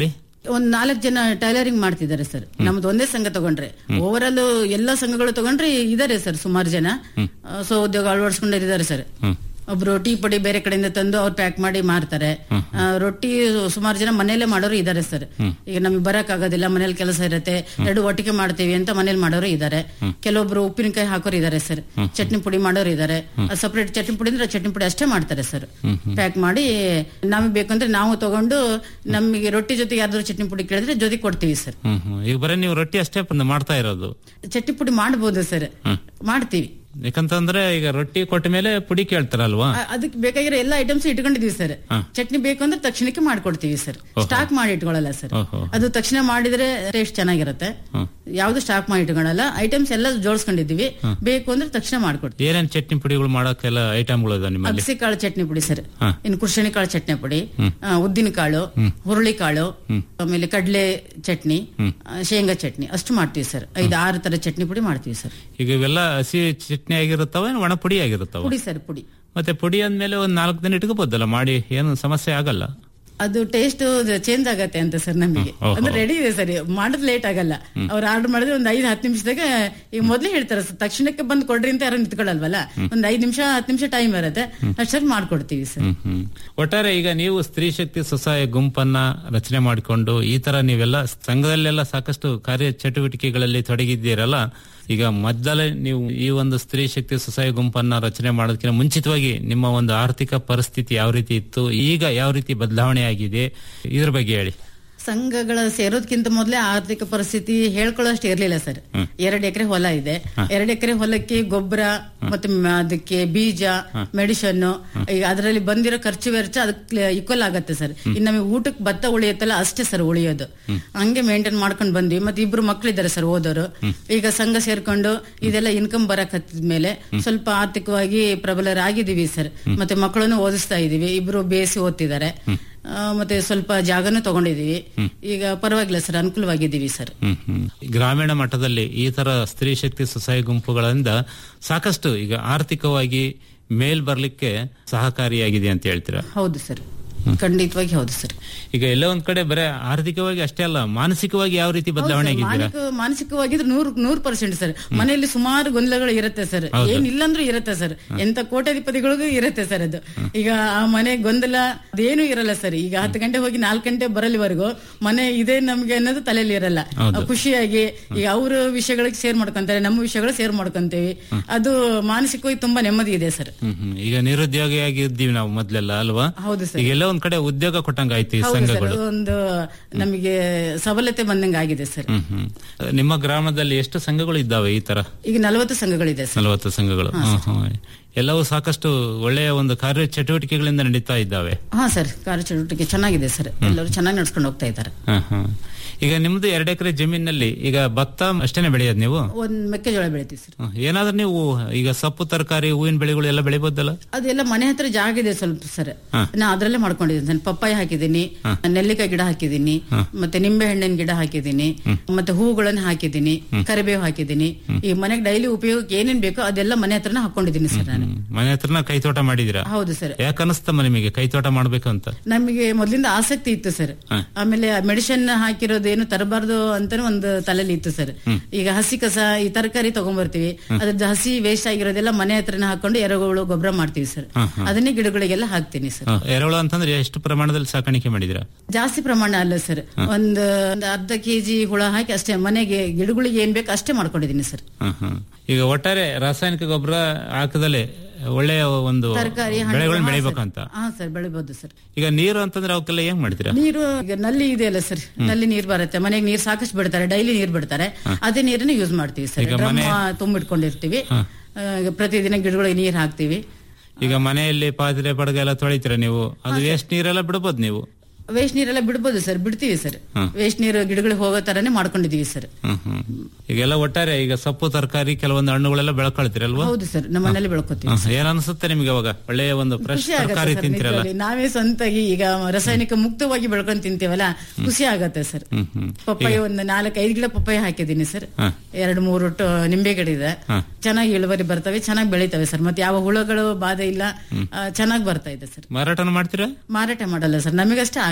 Speaker 1: ಒಂದ್ ನಾಲ್ಕು ಜನ ಟೈಲರಿಂಗ್ ಮಾಡ್ತಿದ್ದಾರೆ ಸರ್ ನಮ್ದು ಒಂದೇ ಸಂಘ ತಗೊಂಡ್ರೆ ಓವರ್ ಆಲ್ ಎಲ್ಲಾ ಸಂಘಗಳು ತಗೊಂಡ್ರೆ ಇದಾರೆ ಸರ್ ಸುಮಾರು ಜನ ಸೊ ಉದ್ಯೋಗ ಅಳವಡಿಸ್ಕೊಂಡಿದ್ದಾರೆ ಸರ್
Speaker 2: ಹ್ಮ್
Speaker 1: ಒಬ್ರು ಟೀ ಪುಡಿ ಬೇರೆ ಕಡೆಯಿಂದ ತಂದು ಅವ್ರು ಪ್ಯಾಕ್ ಮಾಡಿ ಮಾರ್ತಾರೆ ಆ, ರೊಟ್ಟಿ ಸುಮಾರು ಜನ ಮನೆಯಲ್ಲೇ ಮಾಡೋರು ಇದಾರೆ ಸರ್ ಈಗ ನಮಗೆ ಬರಕ್ ಆಗೋದಿಲ್ಲ ಮನೇಲಿ ಕೆಲಸ ಇರುತ್ತೆ ಎರಡು ಒಟ್ಟಿಗೆ ಮಾಡ್ತೀವಿ ಅಂತ ಮನೇಲಿ ಮಾಡೋರು ಇದಾರೆ ಕೆಲವೊಬ್ರು ಉಪ್ಪಿನಕಾಯಿ ಹಾಕೋರು ಇದಾರೆ ಸರ್ ಚಟ್ನಿ ಪುಡಿ ಮಾಡೋರು ಇದಾರೆ ಸಪರೇಟ್ ಚಟ್ನಿ ಪುಡಿ ಅಂದ್ರೆ ಚಟ್ನಿ ಪುಡಿ ಅಷ್ಟೇ ಮಾಡ್ತಾರೆ ಸರ್ ಪ್ಯಾಕ್ ಮಾಡಿ ನಮಗೆ ಬೇಕಂದ್ರೆ ನಾವು ತಗೊಂಡು ನಮಗೆ ರೊಟ್ಟಿ ಜೊತೆಗೆ ಯಾವ್ದಾದ್ರು ಚಟ್ನಿ ಪುಡಿ ಕೇಳಿದ್ರೆ ಜೊತೆ ಕೊಡ್ತೀವಿ ಸರ್
Speaker 2: ಹ್ಮ್ ಹ್ಮ್ ಈಗ ಬರೀ ನೀವು ರೊಟ್ಟಿ ಅಷ್ಟೇ ಪ- ಮಾಡ್ತಾ ಇರೋದು
Speaker 1: ಚಟ್ನಿ ಪುಡಿ ಮಾಡ್ಬೋದು ಸರ್ ಮಾಡ್ತೀವಿ
Speaker 2: ಯಾಕಂತಂದ್ರೆ ಈಗ ರೊಟ್ಟಿ ಕೊಟ್ಟ ಮೇಲೆ ಪುಡಿ ಕೇಳ್ತಾರಲ್ವಾ
Speaker 1: ಆ- ಅದಕ್ಕೆ ಬೇಕಾಗಿರೋ ಎಲ್ಲ ಐಟಮ್ಸ್ ಇಟ್ಕೊಂಡಿದೀವಿ ಸರ್ ಚಟ್ನಿ ಬೇಕು ಅಂದ್ರೆ ತಕ್ಷಣಕ್ಕೆ ಮಾಡ್ಕೊಡ್ತೀವಿ ಸರ್ ಸ್ಟಾಕ್ ಮಾಡಿ ಇಟ್ಕೊಳ್ಳಲ್ಲ ಸರ್
Speaker 2: ಓಹೋ
Speaker 1: ಅದು ತಕ್ಷಣ ಮಾಡಿದ್ರೆ ಟೇಸ್ಟ್ ಚೆನ್ನಾಗಿರುತ್ತೆ ಯಾವ್ದು ಸ್ಟಾಕ್ ಮಾಡಿ ಇಟ್ಕೊಳ್ಳಲ್ಲ ಐಟಮ್ಸ್ ಎಲ್ಲ ಜೋಡಿಸ್ಕೊಂಡಿದೀವಿ ಬೇಕು ಅಂದ್ರೆ ತಕ್ಷಣ ಮಾಡ್ಕೊಡ್ತೀವಿ
Speaker 2: ಏನೇನ್ ಚಟ್ನಿ ಪುಡಿಗಳು ಮಾಡಕ್ಕೆಲ್ಲ ಐಟಮ್ಗಳು ಇದಾವೆ ನಿಮ್ಮಲ್ಲಿ
Speaker 1: ಅಗಸಿ ಕಾಳು ಚಟ್ನಿ ಪುಡಿ ಸರ್
Speaker 2: ಹಾ.
Speaker 1: ಇನ್ನು ಕುರ್ಶಣಿ ಕಾಳು ಚಟ್ನಿ ಪುಡಿ ಆ, ಉದ್ದಿನ ಕಾಳು ಹುರುಳಿ ಕಾಳು ಆಮೇಲೆ ಕಡಲೆ ಚಟ್ನಿ ಆ, ಶೇಂಗಾ ಚಟ್ನಿ ಅಷ್ಟು ಮಾಡ್ತೀವಿ ಸರ್ ಐದು ಆರು ತರ ಚಟ್ನಿ ಪುಡಿ ಮಾಡ್ತೀವಿ ಸರ್
Speaker 2: ಈಗ ಇವೆಲ್ಲ ಹಸಿ ಚಟ್ನಿ ಆಗಿರುತ್ತವ ಏನ್ ಒಣ ಪುಡಿ ಆಗಿರುತ್ತವ
Speaker 1: ಪುಡಿ ಸರ್ ಪುಡಿ
Speaker 2: ಮತ್ತೆ ಪುಡಿ ಅಂದ್ಮೇಲೆ ಒಂದ್ ನಾಲ್ಕು ದಿನ ಇಟ್ಕೋಬಹುದಲ್ಲ ಮಾಡಿ ಏನು ಸಮಸ್ಯೆ ಆಗಲ್ಲ
Speaker 1: ಅದು ಟೇಸ್ಟ್ ಚೇಂಜ್ ಆಗತ್ತೆ ಅಂತ ಸರ್ ನಮಗೆ
Speaker 2: ಓಹೋ.
Speaker 1: ಅಂದ್ರೆ ರೆಡಿ ಇದೆ ಸರ್ ಮಾಡೋದು ಲೇಟ್ ಆಗಲ್ಲ ಅವ್ರು ಆರ್ಡರ್ ಮಾಡಿದ್ರೆ ಒಂದ್ ಐದು ಹತ್ತು ನಿಮಿಷದಾಗ ಈಗ ಮೊದ್ಲೇ ಹೇಳ್ತಾರೆ ಸರ್ ತಕ್ಷಣಕ್ಕೆ ಬಂದು ಕೊಡ್ರಿ ಅಂತ ಯಾರು ನಿಂತ್ಕೊಳ್ಳಲ್ವಲ್ಲ ಒಂದ್ ಐದ್ ನಿಮಿಷ ಹತ್ತು ನಿಮಿಷ ಟೈಮ್ ಇರುತ್ತೆ ಅಷ್ಟರಲ್ಲಿ ಮಾಡ್ಕೊಡ್ತೀವಿ ಸರ್
Speaker 2: ಹ್ಮ್ ಹ್ಮ್ ಒಟ್ಟಾರೆ ಈಗ ನೀವು ಸ್ತ್ರೀ ಶಕ್ತಿ ಸ್ವಸಹಾಯ ಗುಂಪನ್ನ ರಚನೆ ಮಾಡಿಕೊಂಡು ಈ ತರ ನೀವೆಲ್ಲ ಸಂಘದಲ್ಲೆಲ್ಲ ಸಾಕಷ್ಟು ಕಾರ್ಯ ಚಟುವಟಿಕೆಗಳಲ್ಲಿ ತೊಡಗಿದ್ದೀರಲ್ಲ ಈಗ ಮೊದಲೇ ನೀವು ಈ ಒಂದು ಸ್ತ್ರೀ ಶಕ್ತಿ ಸ್ವಸಹಾಯ ಗುಂಪನ್ನ ರಚನೆ ಮಾಡೋದಕ್ಕಿಂತ ಮುಂಚಿತವಾಗಿ ನಿಮ್ಮ ಒಂದು ಆರ್ಥಿಕ ಪರಿಸ್ಥಿತಿ ಯಾವ ರೀತಿ ಇತ್ತು ಈಗ ಯಾವ ರೀತಿ ಬದಲಾವಣೆ ಆಗಿದೆ ಇದ್ರ ಬಗ್ಗೆ ಹೇಳಿ
Speaker 1: ಸಂಘಗಳ ಸೇರೋದಕ್ಕಿಂತ ಮೊದಲೇ ಆರ್ಥಿಕ ಪರಿಸ್ಥಿತಿ ಹೇಳ್ಕೊಳ್ಳೋಷ್ಟು ಇರ್ಲಿಲ್ಲ ಸರ್ ಎರಡ್ ಎಕರೆ ಹೊಲ ಇದೆ ಎರಡ್ ಎಕರೆ ಹೊಲಕ್ಕೆ ಗೊಬ್ಬರ ಮತ್ತೆ ಮ- ಅದಕ್ಕೆ ಬೀಜ ಮೆಡಿಸನ್ ಈಗ ಅದರಲ್ಲಿ ಬಂದಿರೋ ಖರ್ಚು ವೆಚ್ಚ ಅದಕ್ಕೆ ಈಕ್ವಲ್ ಆಗತ್ತೆ ಸರ್ ಇನ್ನು ನಮಗೆ ಊಟಕ್ಕೆ ಭತ್ತ ಉಳಿಯುತ್ತಲ್ಲ ಅಷ್ಟೇ ಸರ್ ಉಳಿಯೋದು ಹಂಗೆ ಮೇಂಟೈನ್ ಮಾಡ್ಕೊಂಡು ಬಂದ್ವಿ ಮತ್ತೆ ಇಬ್ರು ಮಕ್ಳಿದ್ದಾರೆ ಸರ್ ಓದೋರು ಈಗ ಸಂಘ ಸೇರ್ಕೊಂಡು ಇದೆಲ್ಲ ಇನ್ಕಮ್ ಬರಕ್ ಮೇಲೆ ಸ್ವಲ್ಪ ಆರ್ಥಿಕವಾಗಿ ಪ್ರಬಲರಾಗಿದ್ದೀವಿ ಸರ್ ಮತ್ತೆ ಮಕ್ಕಳನ್ನು ಓದಿಸ್ತಾ ಇದೀವಿ ಇಬ್ರು ಬೇಸಿ ಓದ್ತಿದ್ದಾರೆ ಆ, ಮತ್ತೆ ಸ್ವಲ್ಪ ಜಾಗನೂ ತಗೊಂಡಿದೀವಿ ಈಗ ಪರವಾಗಿಲ್ಲ ಸರ್ ಅನುಕೂಲವಾಗಿದ್ದೀವಿ ಸರ್
Speaker 2: ಹ್ಮ್ ಹ್ಮ್ ಗ್ರಾಮೀಣ ಮಟ್ಟದಲ್ಲಿ ಈ ತರ ಸ್ತ್ರೀ ಶಕ್ತಿ ಸ್ವಸಹಾಯ ಗುಂಪುಗಳಿಂದ ಸಾಕಷ್ಟು ಈಗ ಆರ್ಥಿಕವಾಗಿ ಮೇಲ್ ಬರ್ಲಿಕ್ಕೆ ಸಹಕಾರಿಯಾಗಿದೆ ಅಂತ ಹೇಳ್ತೀರಾ
Speaker 1: ಹೌದು ಸರ್ ಖಂಡಿತವಾಗಿ ಹೌದು ಸರ್
Speaker 2: ಈಗ ಎಲ್ಲ ಒಂದ್ ಕಡೆ ಬರೇ ಆರ್ಥಿಕವಾಗಿ ಅಷ್ಟೇ ಅಲ್ಲ ಮಾನಸಿಕವಾಗಿ ಯಾವ ರೀತಿ ಬದಲಾವಣೆ ಆಗಿದ್ದೀರಾ
Speaker 1: ಮಾನಸಿಕ ಮಾನಸಿಕವಾಗಿದ್ರೆ ನೂರ್ ನೂರ್ ಪರ್ಸೆಂಟ್ ಸರ್ ಮನೆಯಲ್ಲಿ ಸುಮಾರು ಗೊಂದಲಗಳು ಇರುತ್ತೆ ಸರ್ ಏನಿಲ್ಲಂದ್ರೂ ಇರುತ್ತೆ ಸರ್ ಎಂತ ಕೋಟ್ಯಾಧಿಪತಿಗಳಿಗೂ ಇರುತ್ತೆ ಸರ್ ಅದು ಈಗ ಆ ಮನೆ ಗೊಂದಲ ಅದೇನು ಇರಲ್ಲ ಸರ್ ಈಗ ಹತ್ತು ಗಂಟೆ ಹೋಗಿ ನಾಲ್ಕು ಗಂಟೆ ಬರಲಿವರೆಗೂ ಮನೆ ಇದೆ ನಮ್ಗೆ ಅನ್ನೋದು ತಲೆಯಲ್ಲಿ ಇರಲ್ಲ ಖುಷಿಯಾಗಿ ಈಗ ಅವ್ರ ವಿಷಯಗಳಿಗೆ ಶೇರ್ ಮಾಡ್ಕೊಂತಾರೆ ನಮ್ಮ ವಿಷಯಗಳು ಶೇರ್ ಮಾಡ್ಕೊಂತೀವಿ ಅದು ಮಾನಸಿಕವಾಗಿ ತುಂಬಾ ನೆಮ್ಮದಿ ಇದೆ ಸರ್
Speaker 2: ಹ್ಮ್ ಹ್ಮ್ ಈಗ ನಿರುದ್ಯೋಗಿಯಾಗಿದ್ದೀವಿ ನಾವು ಮೊದ್ಲೆಲ್ಲ ಅಲ್ವಾ
Speaker 1: ಹೌದು ಸರ್
Speaker 2: ಈಗ ಎಲ್ಲ ಒಂದ್ ಕಡೆ ಉದ್ಯೋಗ ಕೊಟ್ಟಂಗ ಆಯ್ತು ಈ
Speaker 1: ಹೌದು ಸರ್
Speaker 2: ಸಂಘಗಳು
Speaker 1: ಒಂದು ನಮಗೆ ಸಬಲತೆ ಬಂದಂಗೆ ಆಗಿದೆ ಸರ್
Speaker 2: ಹ್ಮ್ ಹ್ಮ್ ನಿಮ್ಮ ಗ್ರಾಮದಲ್ಲಿ ಎಷ್ಟು ಸಂಘಗಳು ಇದ್ದಾವೆ ಈ ತರ
Speaker 1: ಈಗ ನಲವತ್ತು ಸಂಘಗಳಿದೆ ಸರ್
Speaker 2: ನಲವತ್ತು ಸಂಘಗಳು ಹ್ಮ್, ಹ್ಮ್. ಎಲ್ಲವೂ ಸಾಕಷ್ಟು ಒಳ್ಳೆಯ ಒಂದು ಕಾರ್ಯ ಚಟುವಟಿಕೆಗಳಿಂದ ನಡೀತಾ ಇದ್ದಾವೆ
Speaker 1: ಹಾ ಸರ್ ಕಾರ್ಯಚಟುವಟಿಕೆ ಚೆನ್ನಾಗಿದೆ ಸರ್ ಎಲ್ಲರೂ ಚೆನ್ನಾಗಿ ನಡ್ಸ್ಕೊಂಡು ಹೋಗ್ತಾ ಇದ್ದಾರೆ
Speaker 2: ಹ್ಮ್, ಹ್ಮ್. ಈಗ ನಿಮ್ದು ಎರಡು ಎಕರೆ ಜಮೀನಲ್ಲಿ ಈಗ ಭತ್ತ ಅಷ್ಟೇನೆ ಬೆಳೆಯೋದು ನೀವು
Speaker 1: ಒಂದ್ ಮೆಕ್ಕೆಜೋಳ ಬೆಳಿತೀವಿ ಸರ್
Speaker 2: ಹ್ಮ್. ಏನಾದ್ರೂ ನೀವು ಈಗ ಸೊಪ್ಪು ತರಕಾರಿ ಹೂವಿನ ಬೆಳೆಗಳು ಎಲ್ಲ ಬೆಳಿಬೋದಲ್ಲ
Speaker 1: ಅದೆಲ್ಲ ಮನೆ ಹತ್ರ ಜಾಗ ಇದೆ ಸ್ವಲ್ಪ ಸರ್ ನಾ ಅದ್ರಲ್ಲೇ ಮಾಡ್ಕೊಂಡಿದ್ದೀನಿ ಸರ್ ಪಪ್ಪಾಯ ಹಾಕಿದ್ದೀನಿ ನೆಲ್ಲಿಕಾಯಿ ಗಿಡ ಹಾಕಿದ್ದೀನಿ ಮತ್ತೆ ನಿಂಬೆ ಹಣ್ಣಿನ ಗಿಡ ಹಾಕಿದ್ದೀನಿ ಮತ್ತೆ ಹೂಗಳನ್ನು ಹಾಕಿದ್ದೀನಿ ಕರಿಬೇವು ಹಾಕಿದ್ದೀನಿ ಈ ಮನೆಗೆ ಡೈಲಿ ಉಪಯೋಗಕ್ಕೆ ಏನೇನ್ ಬೇಕೋ ಅದೆಲ್ಲ ಮನೆ ಹತ್ರನೇ ಹಾಕೊಂಡಿದ್ದೀನಿ ಸರ್ ನಾನು
Speaker 2: ಹ್ಮ್. ಮನೆ ಹತ್ರನ ಕೈ ತೋಟ ಮಾಡಿದಿರಾ
Speaker 1: ಹೌದು ಸರ್
Speaker 2: ಯಾಕೆ ಅನಿಸ್ತಮ್ಮ ನಿಮಗೆ ಕೈ ತೋಟ ಮಾಡ್ಬೇಕು ಅಂತ
Speaker 1: ನಮಗೆ ಮೊದ್ಲಿಂದ ಆಸಕ್ತಿ ಇತ್ತು ಸರ್ ಆಮೇಲೆ ಮೆಡಿಸಿನ್ ಹಾಕಿರೋದು ಏನು ತರಬಾರ್ದು ಅಂತಾನು ಒಂದು ತಲೆಲಿ ಇತ್ತು ಸರ್ ಈಗ ಹಸಿ ಕಸ ಈ ತರಕಾರಿ ತಗೊಂಡ್ಬರ್ತೀವಿ ಅದ್ರದ್ದು ಹಸಿ ವೇಸ್ಟ್ ಆಗಿರೋದೆಲ್ಲ ಮನೆ ಹತ್ರನೇ ಹಾಕೊಂಡು ಎರೆಹುಳು ಗೊಬ್ಬರ ಮಾಡ್ತೀವಿ ಸರ್ ಅದನ್ನೇ ಗಿಡಗಳಿಗೆಲ್ಲ ಹಾಕ್ತೀನಿ ಸರ್
Speaker 2: ಹ್ಮ್. ಎರೆಹುಳ ಅಂತಂದ್ರೆ ಎಷ್ಟು ಪ್ರಮಾಣದಲ್ಲಿ ಸಾಕಾಣಿಕೆ ಮಾಡಿದಿರಾ
Speaker 1: ಜಾಸ್ತಿ ಪ್ರಮಾಣ ಅಲ್ಲ ಸರ್ ಒಂದು ಒಂದು ಅರ್ಧ ಕೆಜಿ ಹುಳ ಹಾಕಿ ಅಷ್ಟೇ ಮನೆಗೆ ಗಿಡಗಳಿಗೆ ಏನ್ ಬೇಕು ಅಷ್ಟೇ ಮಾಡ್ಕೊಂಡಿದ್ದೀನಿ ಸರ್
Speaker 2: ಹ್ಮ್, ಹ್ಮ್. ಈಗ ಒಟ್ಟಾರೆ ರಾಸಾಯನಿಕ ಗೊಬ್ಬರ ಹಾಕದಲೆ ಒಳ್ಳೆಯ ಒಂದು
Speaker 1: ತರಕಾರಿ
Speaker 2: ಬೆಳೆಗಳನ್ನ ಬೆಳಿಬೇಕಂತ
Speaker 1: ಹಾ ಸರ್ ಬೆಳಿಬಹುದು ಸರ್
Speaker 2: ಈಗ ನೀರು ಅಂತಂದ್ರೆ ಅವಕ್ಕೆಲ್ಲ ಹೆಂಗ್ ಮಾಡ್ತೀರಾ
Speaker 1: ನೀರು ಈಗ ನಲ್ಲಿ ಇದೆಯಲ್ಲ ಸರ್ ನಲ್ಲಿ ನೀರ್ ಬರುತ್ತೆ ಮನೆಗೆ ನೀರ್ ಸಾಕಷ್ಟು ಬಿಡ್ತಾರೆ ಡೈಲಿ ನೀರ್ ಬಿಡ್ತಾರೆ ಅದೇ ನೀರನ್ನ ಯೂಸ್ ಮಾಡ್ತೀವಿ ಸರ್ ಡ್ರಮ್ ತುಂಬಿಟ್ಕೊಂಡಿರ್ತೀವಿ ಆ, ಈಗ ಪ್ರತಿದಿನ ಗಿಡಗಳಿಗೆ ನೀರ್ ಹಾಕ್ತಿವಿ
Speaker 2: ಈಗ ಮನೆಯಲ್ಲಿ ಪಾತ್ರೆ ಪಡಗ ಎಲ್ಲ ತೊಳಿತೀರಾ ನೀವು ಅದು ವೇಸ್ಟ್ ನೀರೆಲ್ಲ ಬಿಡ್ಬೋದು ನೀವು
Speaker 1: ವೇಸ್ಟ್ ನೀರೆಲ್ಲ ಬಿಡ್ಬೋದು ಸರ್ ಬಿಡ್ತೀವಿ ಸರ್ ವೇಸ್ಟ್ ನೀರು ಗಿಡಗಳಿಗೆ ಹೋಗೋ ತರಾನೇ ಮಾಡ್ಕೊಂಡಿದೀವಿ ಸರ್
Speaker 2: ಹ್ಮ್ ಹ್ಮ್ ಈಗೆಲ್ಲ ಒಟ್ಟಾರೆ ಈಗ ಸೊಪ್ಪು ತರಕಾರಿ ಕೆಲವೊಂದು ಹಣ್ಣುಗಳೆಲ್ಲ ಬೆಳ್ಕೊಳ್ತೀರಲ್ವಾ
Speaker 1: ಹೌದು ಸರ್ ನಮ್ಮ ಮನೇಲಿ ಬೆಳ್ಕೊತೀವಿ
Speaker 2: ಹ್ಮ್. ಏನ್ ಅನ್ಸುತ್ತೆ ನಿಮ್ಗೆ ಅವಾಗ ಒಳ್ಳೆಯ ಒಂದು ಫ್ರೆಶ್
Speaker 1: ಖುಷಿ ಆಗತ್ತೆ
Speaker 2: ತರಕಾರಿ
Speaker 1: ಸರ್
Speaker 2: ತಿಂತಿರಲ್ಲ
Speaker 1: ನಿಜವಾಗಿ. ನಾವೇ ಸ್ವಂತಾಗಿ ಈಗ ರಾಸಾಯನಿಕ ಮುಕ್ತವಾಗಿ ಬೆಳ್ಕೊಂಡ್ ತಿಂತೀವಲ್ಲ ಖುಷಿ ಆಗತ್ತೆ ಸರ್
Speaker 2: ಹ್ಮ್ ಹ್ಮ್
Speaker 1: ಪಪ್ಪಾಯ ಒಂದು ನಾಲ್ಕು ಐದು ಗಿಡ ಪಪ್ಪಾಯ ಹಾಕಿದ್ದೀನಿ ಸರ್
Speaker 2: ಹ.
Speaker 1: ಎರಡು ಮೂರು ಟ- ನಿಂಬೆ ಗಿಡ ಇದೆ ಚೆನ್ನಾಗಿ ಇಳುವರಿ ಬರ್ತವೆ ಚೆನ್ನಾಗಿ ಬೆಳಿತವೆ ಸರ್ ಮತ್ತೆ ಯಾವ ಹುಳುಗಳು ಬಾಧೆ ಇಲ್ಲ ಚೆನ್ನಾಗಿ ಬರ್ತಾ ಇದೆ ಸರ್
Speaker 2: ಮಾರಾಟನ ಮಾಡ್ತೀರಾ
Speaker 1: ಮಾರಾಟ ಮಾಡಲ್ಲ ಸರ್ ನಮಗಷ್ಟೇ ಆಗತ್ತೆ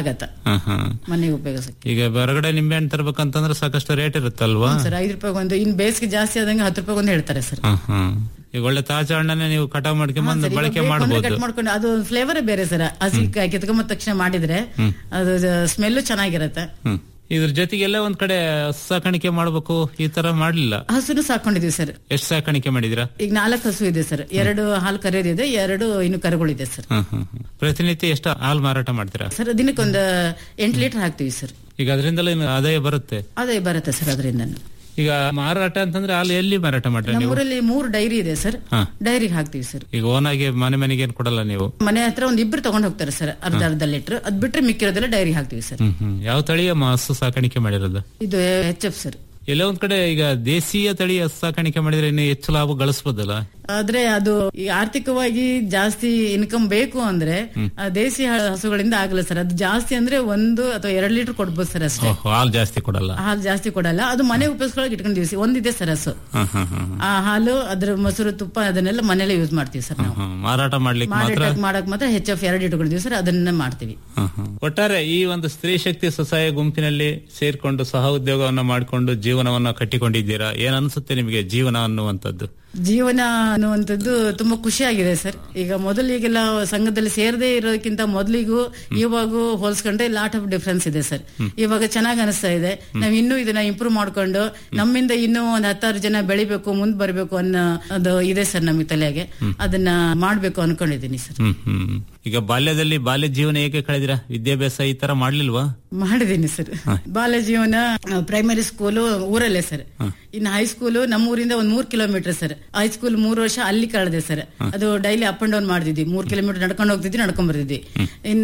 Speaker 1: ಆಗತ್ತ
Speaker 2: ಹಾ ಹಾ
Speaker 1: ಮನೆಗೆ ಉಪಯೋಗಿಸಕ್ಕೆ
Speaker 2: ಈಗ ಹೊರಗಡೆ ನಿಂಬೆ ಹಣ್ಣು ತರ್ಬೇಕಂತಂದ್ರೆ ಸಾಕಷ್ಟು ರೇಟ್ ಇರುತ್ತಲ್ವಾ
Speaker 1: ಸರ್ ಐದು ರೂಪಾಯಿ ಒಂದು ಇನ್ ಬೇಸಿಗೆ ಜಾಸ್ತಿ ಆದಂಗೆ ಹತ್ತು ರೂಪಾಯಿ ಒಂದು ಹೇಳ್ತಾರೆ ಸರ್
Speaker 2: ಹಾ ಹಾ ಈಗ ಒಳ್ಳೆ ತಾಜಾ ಹಣ್ಣನ್ನೇ ನೀವು ಕಟಾವ್ ಮಾಡ್ಕೊಂಬಂದು ಬಳಕೆ ಮಾಡಬಹುದು
Speaker 1: ಕಟ್ ಮಾಡ್ಕೊಂಡು ಅದು ಫ್ಲೇವರ್ ಬೇರೆ ಸರ್ ಹಸಿ ಕಿತ್ಕೊಂಬ ತಕ್ಷಣ ಮಾಡಿದ್ರೆ ಅದು ಸ್ಮೆಲ್ ಚೆನ್ನಾಗಿರತ್ತೆ
Speaker 2: ಹ್ಮ್ ಇದ್ರ ಜೊತೆಗೆಲ್ಲ ಒಂದ್ ಕಡೆ ಸಾಕಾಣಿಕೆ ಮಾಡ್ಬೇಕು ಈ ತರ ಮಾಡ್ಲಿಲ್ಲ
Speaker 1: ಹಸುನು ಸಾಕೊಂಡಿದೀವಿ ಸರ್
Speaker 2: ಎಷ್ಟು ಸಾಕಾಣಿಕೆ ಮಾಡಿದಿರಾ
Speaker 1: ಈಗ ನಾಲ್ಕು ಹಸು ಇದೆ ಸರ್ ಎರಡು ಹಾಲು ಕರೆಯೋದಿದೆ ಎರಡು ಇನ್ನು ಕರುಗಳಿದೆ ಸರ್
Speaker 2: ಹ್ಮ್ ಹ್ಮ್ ಹ್ಮ್. ಪ್ರತಿನಿತ್ಯ ಎಷ್ಟು ಹಾಲು ಮಾರಾಟ ಮಾಡ್ತೀರಾ
Speaker 1: ಸರ್ ದಿನಕ್ಕೊಂದು ಎಂಟು ಲೀಟರ್ ಹಾಕ್ತಿವಿ ಸರ್
Speaker 2: ಈಗ ಅದರಿಂದಲೇ ಏನು ಆದಾಯ ಬರುತ್ತೆ
Speaker 1: ಅದೇ ಬರುತ್ತೆ ಸರ್ ಅದರಿಂದ
Speaker 2: ಈಗ ಮಾರಾಟ ಅಂತಂದ್ರೆ ಹಾಲು ಎಲ್ಲಿ ಮಾರಾಟ ಮಾಡ್ತೀರಾ ನೀವು
Speaker 1: ನಮ್ಮೂರಲ್ಲಿ ಮೂರು ಡೈರಿ ಇದೆ ಸರ್
Speaker 2: ಹಾ.
Speaker 1: ಡೈರಿಗೆ ಹಾಕ್ತಿವಿ ಸರ್
Speaker 2: ಈಗ ಓನಾಗಿ ಮನೆ ಮನೆಗೆ ಏನ್ ಕೊಡಲ್ಲ ನೀವು
Speaker 1: ಮನೆ ಹತ್ರ ಒಂದ್ ಇಬ್ರು ತಗೊಂಡ್ ಹೋಗ್ತಾರೆ ಸರ್ ಅರ್ಧ ಅರ್ಧ ಲೀಟರ್ ಅದ್ ಬಿಟ್ರೆ ಮಿಕ್ಕಿರೋದೆಲ್ಲ ಡೈರಿ ಹಾಕ್ತಿವಿ ಸರ್
Speaker 2: ಹ್ಮ್ ಹ್ಮ್ ಯಾವ ತಳಿಯ ಮ- ಹಸು ಸಾಕಾಣಿಕೆ ಮಾಡಿರೋದು
Speaker 1: ಇದು ಎಚ್ ಎಫ್ ಸರ್
Speaker 2: ಎಲ್ಲೋ ಒಂದ್ ಕಡೆ ಈಗ ದೇಶೀಯ ತಳಿ ಹಸು ಸಾಕಾಣಿಕೆ ಮಾಡಿದ್ರೆ ಇನ್ನು ಹೆಚ್ಚು ಲಾಭ ಗಳಿಸಬಹುದಲ್ಲ
Speaker 1: ಆದ್ರೆ ಅದು ಈ ಆರ್ಥಿಕವಾಗಿ ಜಾಸ್ತಿ ಇನ್ಕಮ್ ಬೇಕು ಅಂದ್ರೆ ಆ ದೇಸಿ ಹ- ಹಸುಗಳಿಂದ ಆಗಲ್ಲ ಸರ್ ಅದು ಜಾಸ್ತಿ ಅಂದ್ರೆ ಒಂದು ಅಥವಾ ಎರಡ್ ಲೀಟರ್ ಕೊಡ್ಬೋದು ಸರ್ ಅಷ್ಟೇ
Speaker 2: ಓಹ್, ಹಾಲು ಜಾಸ್ತಿ ಕೊಡಲ್ಲ
Speaker 1: ಹಾಲು ಜಾಸ್ತಿ ಕೊಡಲ್ಲ ಅದು ಮನೆ ಉಪಯೋಗಿಸ್ಕೊಳಕ್ ಇಟ್ಕೊಂಡಿವಿ ಒಂದಿದೆ ಸರ್ ಹಸು
Speaker 2: ಹ್ಮ್ ಹ್ಮ್ ಹ್ಮ್
Speaker 1: ಆ ಹಾಲು ಅದ್ರ ಮೊಸರು ತುಪ್ಪ ಅದನ್ನೆಲ್ಲ ಮನೇಲೆ ಯೂಸ್ ಮಾಡ್ತೀವಿ ಸರ್ ನಾವು
Speaker 2: ಹ್ಮ್. ಮಾರಾಟ ಮಾಡ್ಲಿಕ್ಕೆ ಮಾತ್ರ
Speaker 1: ಮಾರಾಟ ಮಾಡಕ್ ಮಾತ್ರ ಹೆಚ್ ಎಫ್ ಎರಡು ಇಟ್ಕೊಂಡಿದೀವಿ ಸರ್ ಅದನ್ನ ಮಾಡ್ತೀವಿ
Speaker 2: ಹ್ಮ್, ಹ್ಮ್. ಒಟ್ಟಾರೆ ಈ ಒಂದು ಸ್ತ್ರೀ ಶಕ್ತಿ ಸ್ವಸಹಾಯ ಗುಂಪಿನಲ್ಲಿ ಸೇರ್ಕೊಂಡು ಸಹ ಉದ್ಯೋಗವನ್ನ ಮಾಡಿಕೊಂಡು ಜೀವನವನ್ನ ಕಟ್ಟಿಕೊಂಡಿದ್ದೀರಾ ಏನ್ ಅನ್ಸುತ್ತೆ ನಿಮಗೆ ಜೀವನ ಅನ್ನುವಂಥದ್ದು
Speaker 1: ಜೀವನ ಅನ್ನುವಂಥದ್ದು ತುಂಬಾ ಖುಷಿಯಾಗಿದೆ ಸರ್ ಈಗ ಮೊದಲಿಗೆಲ್ಲ ಸಂಘದಲ್ಲಿ ಸೇರದೇ ಇರೋದಕ್ಕಿಂತ ಮೊದಲಿಗೂ ಇವಾಗೂ ಹೋಲ್ಸ್ಕೊಂಡ್ರೆ ಲಾಟ್ ಆಫ್ ಡಿಫ್ರೆನ್ಸ್ ಇದೆ ಸರ್ ಇವಾಗ ಚೆನ್ನಾಗಿ ಅನಿಸ್ತಾ ಇದೆ ನಾವ್ ಇನ್ನೂ ಇದನ್ನ ಇಂಪ್ರೂವ್ ಮಾಡ್ಕೊಂಡು ನಮ್ಮಿಂದ ಇನ್ನೂ ಒಂದ್ ಹತ್ತಾರು ಜನ ಬೆಳಿಬೇಕು ಮುಂದ್ ಬರ್ಬೇಕು ಅನ್ನೋ ಅದು ಇದೆ ಸರ್ ನಮಗೆ ತಲೆಗೆ ಅದನ್ನ ಮಾಡ್ಬೇಕು ಅನ್ಕೊಂಡಿದ್ದೀನಿ ಸರ್
Speaker 2: ಹ್ಮ್ ಹ್ಮ್ ಈಗ ಬಾಲ್ಯದಲ್ಲಿ ಬಾಲ್ಯ ಜೀವನ ಹೇಗೆ ಕಳೆದಿರಾ ವಿದ್ಯಾಭ್ಯಾಸ ಈ ತರ ಮಾಡ್ಲಿಲ್ವಾ
Speaker 1: ಮಾಡಿದ್ದೀನಿ ಸರ್ ಬಾಲ್ಯ ಜೀವನ ಪ್ರೈಮರಿ ಸ್ಕೂಲು ಊರಲ್ಲೇ ಸರ್ ಇನ್ನು ಹೈಸ್ಕೂಲು ನಮ್ಮ ಊರಿಂದ ಒಂದ್ ಮೂರ್ ಕಿಲೋಮೀಟರ್ ಸರ್ ಹೈಸ್ಕೂಲ್ ಮೂರು ವರ್ಷ ಅಲ್ಲಿ ಕಳೆದೆ ಸರ್ ಅದು ಡೈಲಿ ಅಪ್ ಅಂಡ್ ಡೌನ್ ಮಾಡ್ತಿದ್ವಿ ಮೂರ್ ಕಿಲೋಮೀಟರ್ ನಡ್ಕೊಂಡು ಹೋಗ್ತಿದ್ವಿ ನಡ್ಕೊಂಡ್ ಬರ್ತಿದ್ವಿ ಇನ್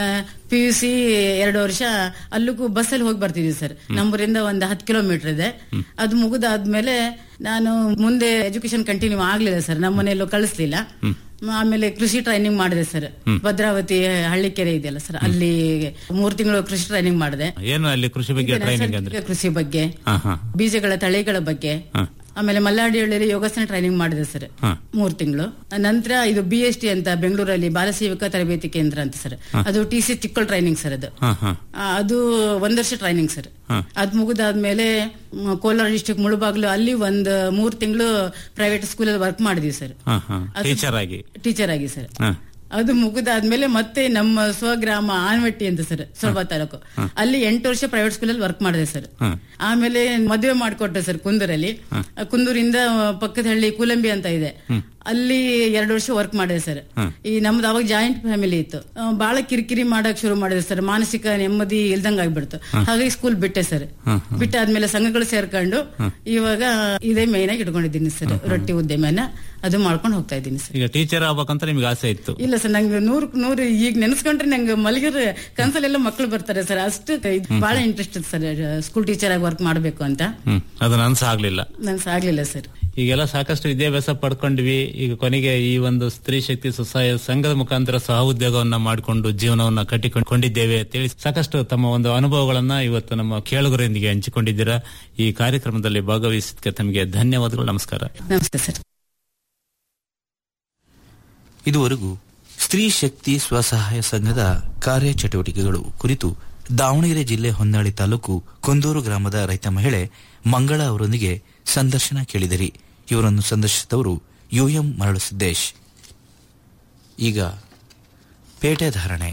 Speaker 1: ಪಿ ಯು ಸಿ ಎರಡು ವರ್ಷ ಅಲ್ಲಿಗೂ ಬಸ್ಸಲ್ಲಿ ಹೋಗಿ ಬರ್ತಿದ್ವಿ ಸರ್ ನಮ್ಮೂರಿಂದ ಒಂದು ಹತ್ತು ಕಿಲೋಮೀಟರ್ ಇದೆ ಅದು ಮುಗಿದಾದ್ಮೇಲೆ ನಾನು ಮುಂದೆ ಎಜುಕೇಶನ್ ಕಂಟಿನ್ಯೂ ಆಗ್ಲಿಲ್ಲ ಸರ್ ನಮ್ಮ ಮನೆಯಲ್ಲೂ ಕಳಿಸ್ಲಿಲ್ಲ ಆಮೇಲೆ ಕೃಷಿ ಟ್ರೈನಿಂಗ್ ಮಾಡಿದೆ ಸರ್ ಭದ್ರಾವತಿ ಹಳ್ಳಿಕೆರೆ ಇದೆಯಲ್ಲ ಸರ್ ಅಲ್ಲಿ ಮೂರ್ ತಿಂಗಳು ಕೃಷಿ ಟ್ರೈನಿಂಗ್ ಮಾಡಿದೆ
Speaker 2: ಏನು ಅಲ್ಲಿ ಕೃಷಿ ಬಗ್ಗೆ ಟ್ರೈನಿಂಗ್ ಅಂದ್ರೆ
Speaker 1: ಕೃಷಿ ಬಗ್ಗೆ
Speaker 2: ಹಾ ಹಾ
Speaker 1: ಬೀಜಗಳ ತಳಿಗಳ ಬಗ್ಗೆ
Speaker 2: ಹಾ.
Speaker 1: ಆಮೇಲೆ ಮಲ್ಲಾಡಿಹಳ್ಳಿಯಲ್ಲಿ ಯೋಗಾಸನ ಟ್ರೈನಿಂಗ್ ಮಾಡಿದೆ ಸರ್
Speaker 2: ಹಾ.
Speaker 1: ಮೂರ್ ತಿಂಗಳು ನಂತರ ಇದು ಬಿ ಎಸ್ ಟಿ ಅಂತ ಬೆಂಗಳೂರಲ್ಲಿ ಬಾಲಸೇವಕ ತರಬೇತಿ ಕೇಂದ್ರ ಅಂತ ಸರ್ ಅದು ಟಿ ಸಿ ಚಿಕ್ಕಲ್ ಟ್ರೈನಿಂಗ್ ಸರ್ ಅದು
Speaker 2: ಹಾ ಹಾ
Speaker 1: ಆ, ಅದು ಒಂದ್ ವರ್ಷ ಟ್ರೈನಿಂಗ್ ಸರ್
Speaker 2: ಹಾ.
Speaker 1: ಅದ್ ಮುಗಿದಾದ್ಮೇಲೆ ಮ್, ಕೋಲಾರ ಡಿಸ್ಟ್ರಿಕ್ಟ್ ಮುಳುಬಾಗ್ಲು ಅಲ್ಲಿ ಒಂದ್ ಮೂರ್ ತಿಂಗಳು ಪ್ರೈವೇಟ್ ಸ್ಕೂಲಲ್ಲಿ ವರ್ಕ್ ಮಾಡಿದ್ವಿ ಸರ್
Speaker 2: ಹಾ ಹಾ ಟೀಚರ್ ಆಗಿ
Speaker 1: ಟೀಚರ್ ಆಗಿ ಸರ್
Speaker 2: ಹಾ
Speaker 1: ಅದು ಮುಗಿದಾದ್ಮೇಲೆ ಮತ್ತೆ ನಮ್ಮ ಸ್ವಗ್ರಾಮ ಆನ್ವಟ್ಟಿ ಅಂತ ಸರ್ ಸೊರಬ ತಾಲೂಕು ಅಲ್ಲಿ ಎಂಟು ವರ್ಷ ಪ್ರೈವೇಟ್ ಸ್ಕೂಲಲ್ಲಿ ವರ್ಕ್ ಮಾಡಿದೆ ಸರ್
Speaker 2: ಹಾ.
Speaker 1: ಆಮೇಲೆ ಮದುವೆ ಮಾಡಿಕೊಟ್ಟೆ ಸರ್ ಕುಂದೂರಲ್ಲಿ ಕುಂದೂರಿಂದ ಪಕ್ಕದ ಹಳ್ಳಿ ಕೂಲಂಬಿ ಅಂತ ಇದೆ ಅಲ್ಲಿ ಎರಡು ವರ್ಷ ವರ್ಕ್ ಮಾಡಿದೆ ಸರ್ ಈ ನಮ್ದು ಅವಾಗ ಜಾಯಿಂಟ್ ಫ್ಯಾಮಿಲಿ ಇತ್ತು ಆ, ಬಹಳ ಕಿರಿಕಿರಿ ಮಾಡಕ್ ಶುರು ಮಾಡಿದೆ ಸರ್ ಮಾನಸಿಕ ನೆಮ್ಮದಿ ಇಲ್ದಂಗ್ ಆಗ್ಬಿಡ್ತು ಹಾಗಾಗಿ ಸ್ಕೂಲ್ ಬಿಟ್ಟೆ ಸರ್ ಬಿಟ್ಟಾದ್ಮೇಲೆ ಸಂಘಗಳು ಸೇರ್ಕೊಂಡು ಇವಾಗ ಇದೇ ಮೇನ್ ಆಗಿ ಇಟ್ಕೊಂಡಿದ್ದೀನಿ ಸರ್ ರೊಟ್ಟಿ ಉದ್ಯಮನ ಅದು ಮಾಡ್ಕೊಂಡು ಹೋಗ್ತಾ ಇದ್ದೀನಿ ಸರ್
Speaker 2: ಈಗ ಟೀಚರ್ ಆಗ್ಬೇಕಂತ ನಿಮ್ಗೆ ಆಸೆ ಇತ್ತು
Speaker 1: ಇಲ್ಲ ಸರ್ ನಂಗೆ ನೂರ್ ನೂರು ಈಗ ನೆನೆಸ್ಕೊಂಡ್ರೆ ನಂಗೆ ಮಲಗಿರ ಕನ್ಸಲ್ಲೆಲ್ಲ ಮಕ್ಕಳು ಬರ್ತಾರೆ ಸರ್ ಅಷ್ಟು ಇದ್ ಬಹಳ ಇಂಟ್ರೆಸ್ಟ್ ಇದೆ ಸರ್ ಸ್ಕೂಲ್ ಟೀಚರ್ ಆಗಿ ವರ್ಕ್ ಮಾಡ್ಬೇಕು ಅಂತ
Speaker 2: ಹ್ಮ್ ಅದನ್ನ ಅನ್ಸ ಆಗ್ಲಿಲ್ಲ
Speaker 1: ನನ್ ಸಾಗ್ಲಿಲ್ಲ ಸರ್
Speaker 2: ಈಗೆಲ್ಲ ಸಾಕಷ್ಟು ವಿದ್ಯಾಭ್ಯಾಸ ಪಡ್ಕೊಂಡ್ವಿ ಈಗ ಕೊನೆಗೆ ಈ ಒಂದು ಸ್ತ್ರೀ ಶಕ್ತಿ ಸ್ವಸಹಾಯ ಸಂಘದ ಮುಖಾಂತರ ಸಹ ಉದ್ಯೋಗವನ್ನ ಮಾಡಿಕೊಂಡು ಜೀವನವನ್ನ ಕಟ್ಟಿಕೊಂಡಿದ್ದೇವೆ ಅಂತೇಳಿ ಸಾಕಷ್ಟು ತಮ್ಮ ಒಂದು ಅನುಭವಗಳನ್ನ ಇವತ್ತು ನಮ್ಮ ಕೇಳುಗರೊಂದಿಗೆ ಹಂಚಿಕೊಂಡಿದ್ದೀರಾ ಈ ಕಾರ್ಯಕ್ರಮದಲ್ಲಿ ಭಾಗವಹಿಸಿದ್ದಕ್ಕೆ ತಮಗೆ ಧನ್ಯವಾದಗಳು ನಮಸ್ಕಾರ
Speaker 1: ನಮಸ್ತೆ ಸರ್
Speaker 3: ಇದುವರೆಗೂ ಸ್ತ್ರೀ ಶಕ್ತಿ ಸ್ವಸಹಾಯ ಸಂಘದ ಕಾರ್ಯಚಟುವಟಿಕೆಗಳು ಕುರಿತು ದಾವಣಗೆರೆ ಜಿಲ್ಲೆ ಹೊನ್ನಾಳಿ ತಾಲೂಕು ಕುಂದೂರು ಗ್ರಾಮದ ರೈತ ಮಹಿಳೆ ಮಂಗಳ ಅವರೊಂದಿಗೆ ಸಂದರ್ಶನ ಕೇಳಿದಿರಿ ಇವರನ್ನು ಸಂದರ್ಶಿಸಿದವರು ಯುಎಂ ಮರಳುಸಿದ್ದೇಶ್ ಈಗ ಪೇಟೆ ಧಾರಣೆ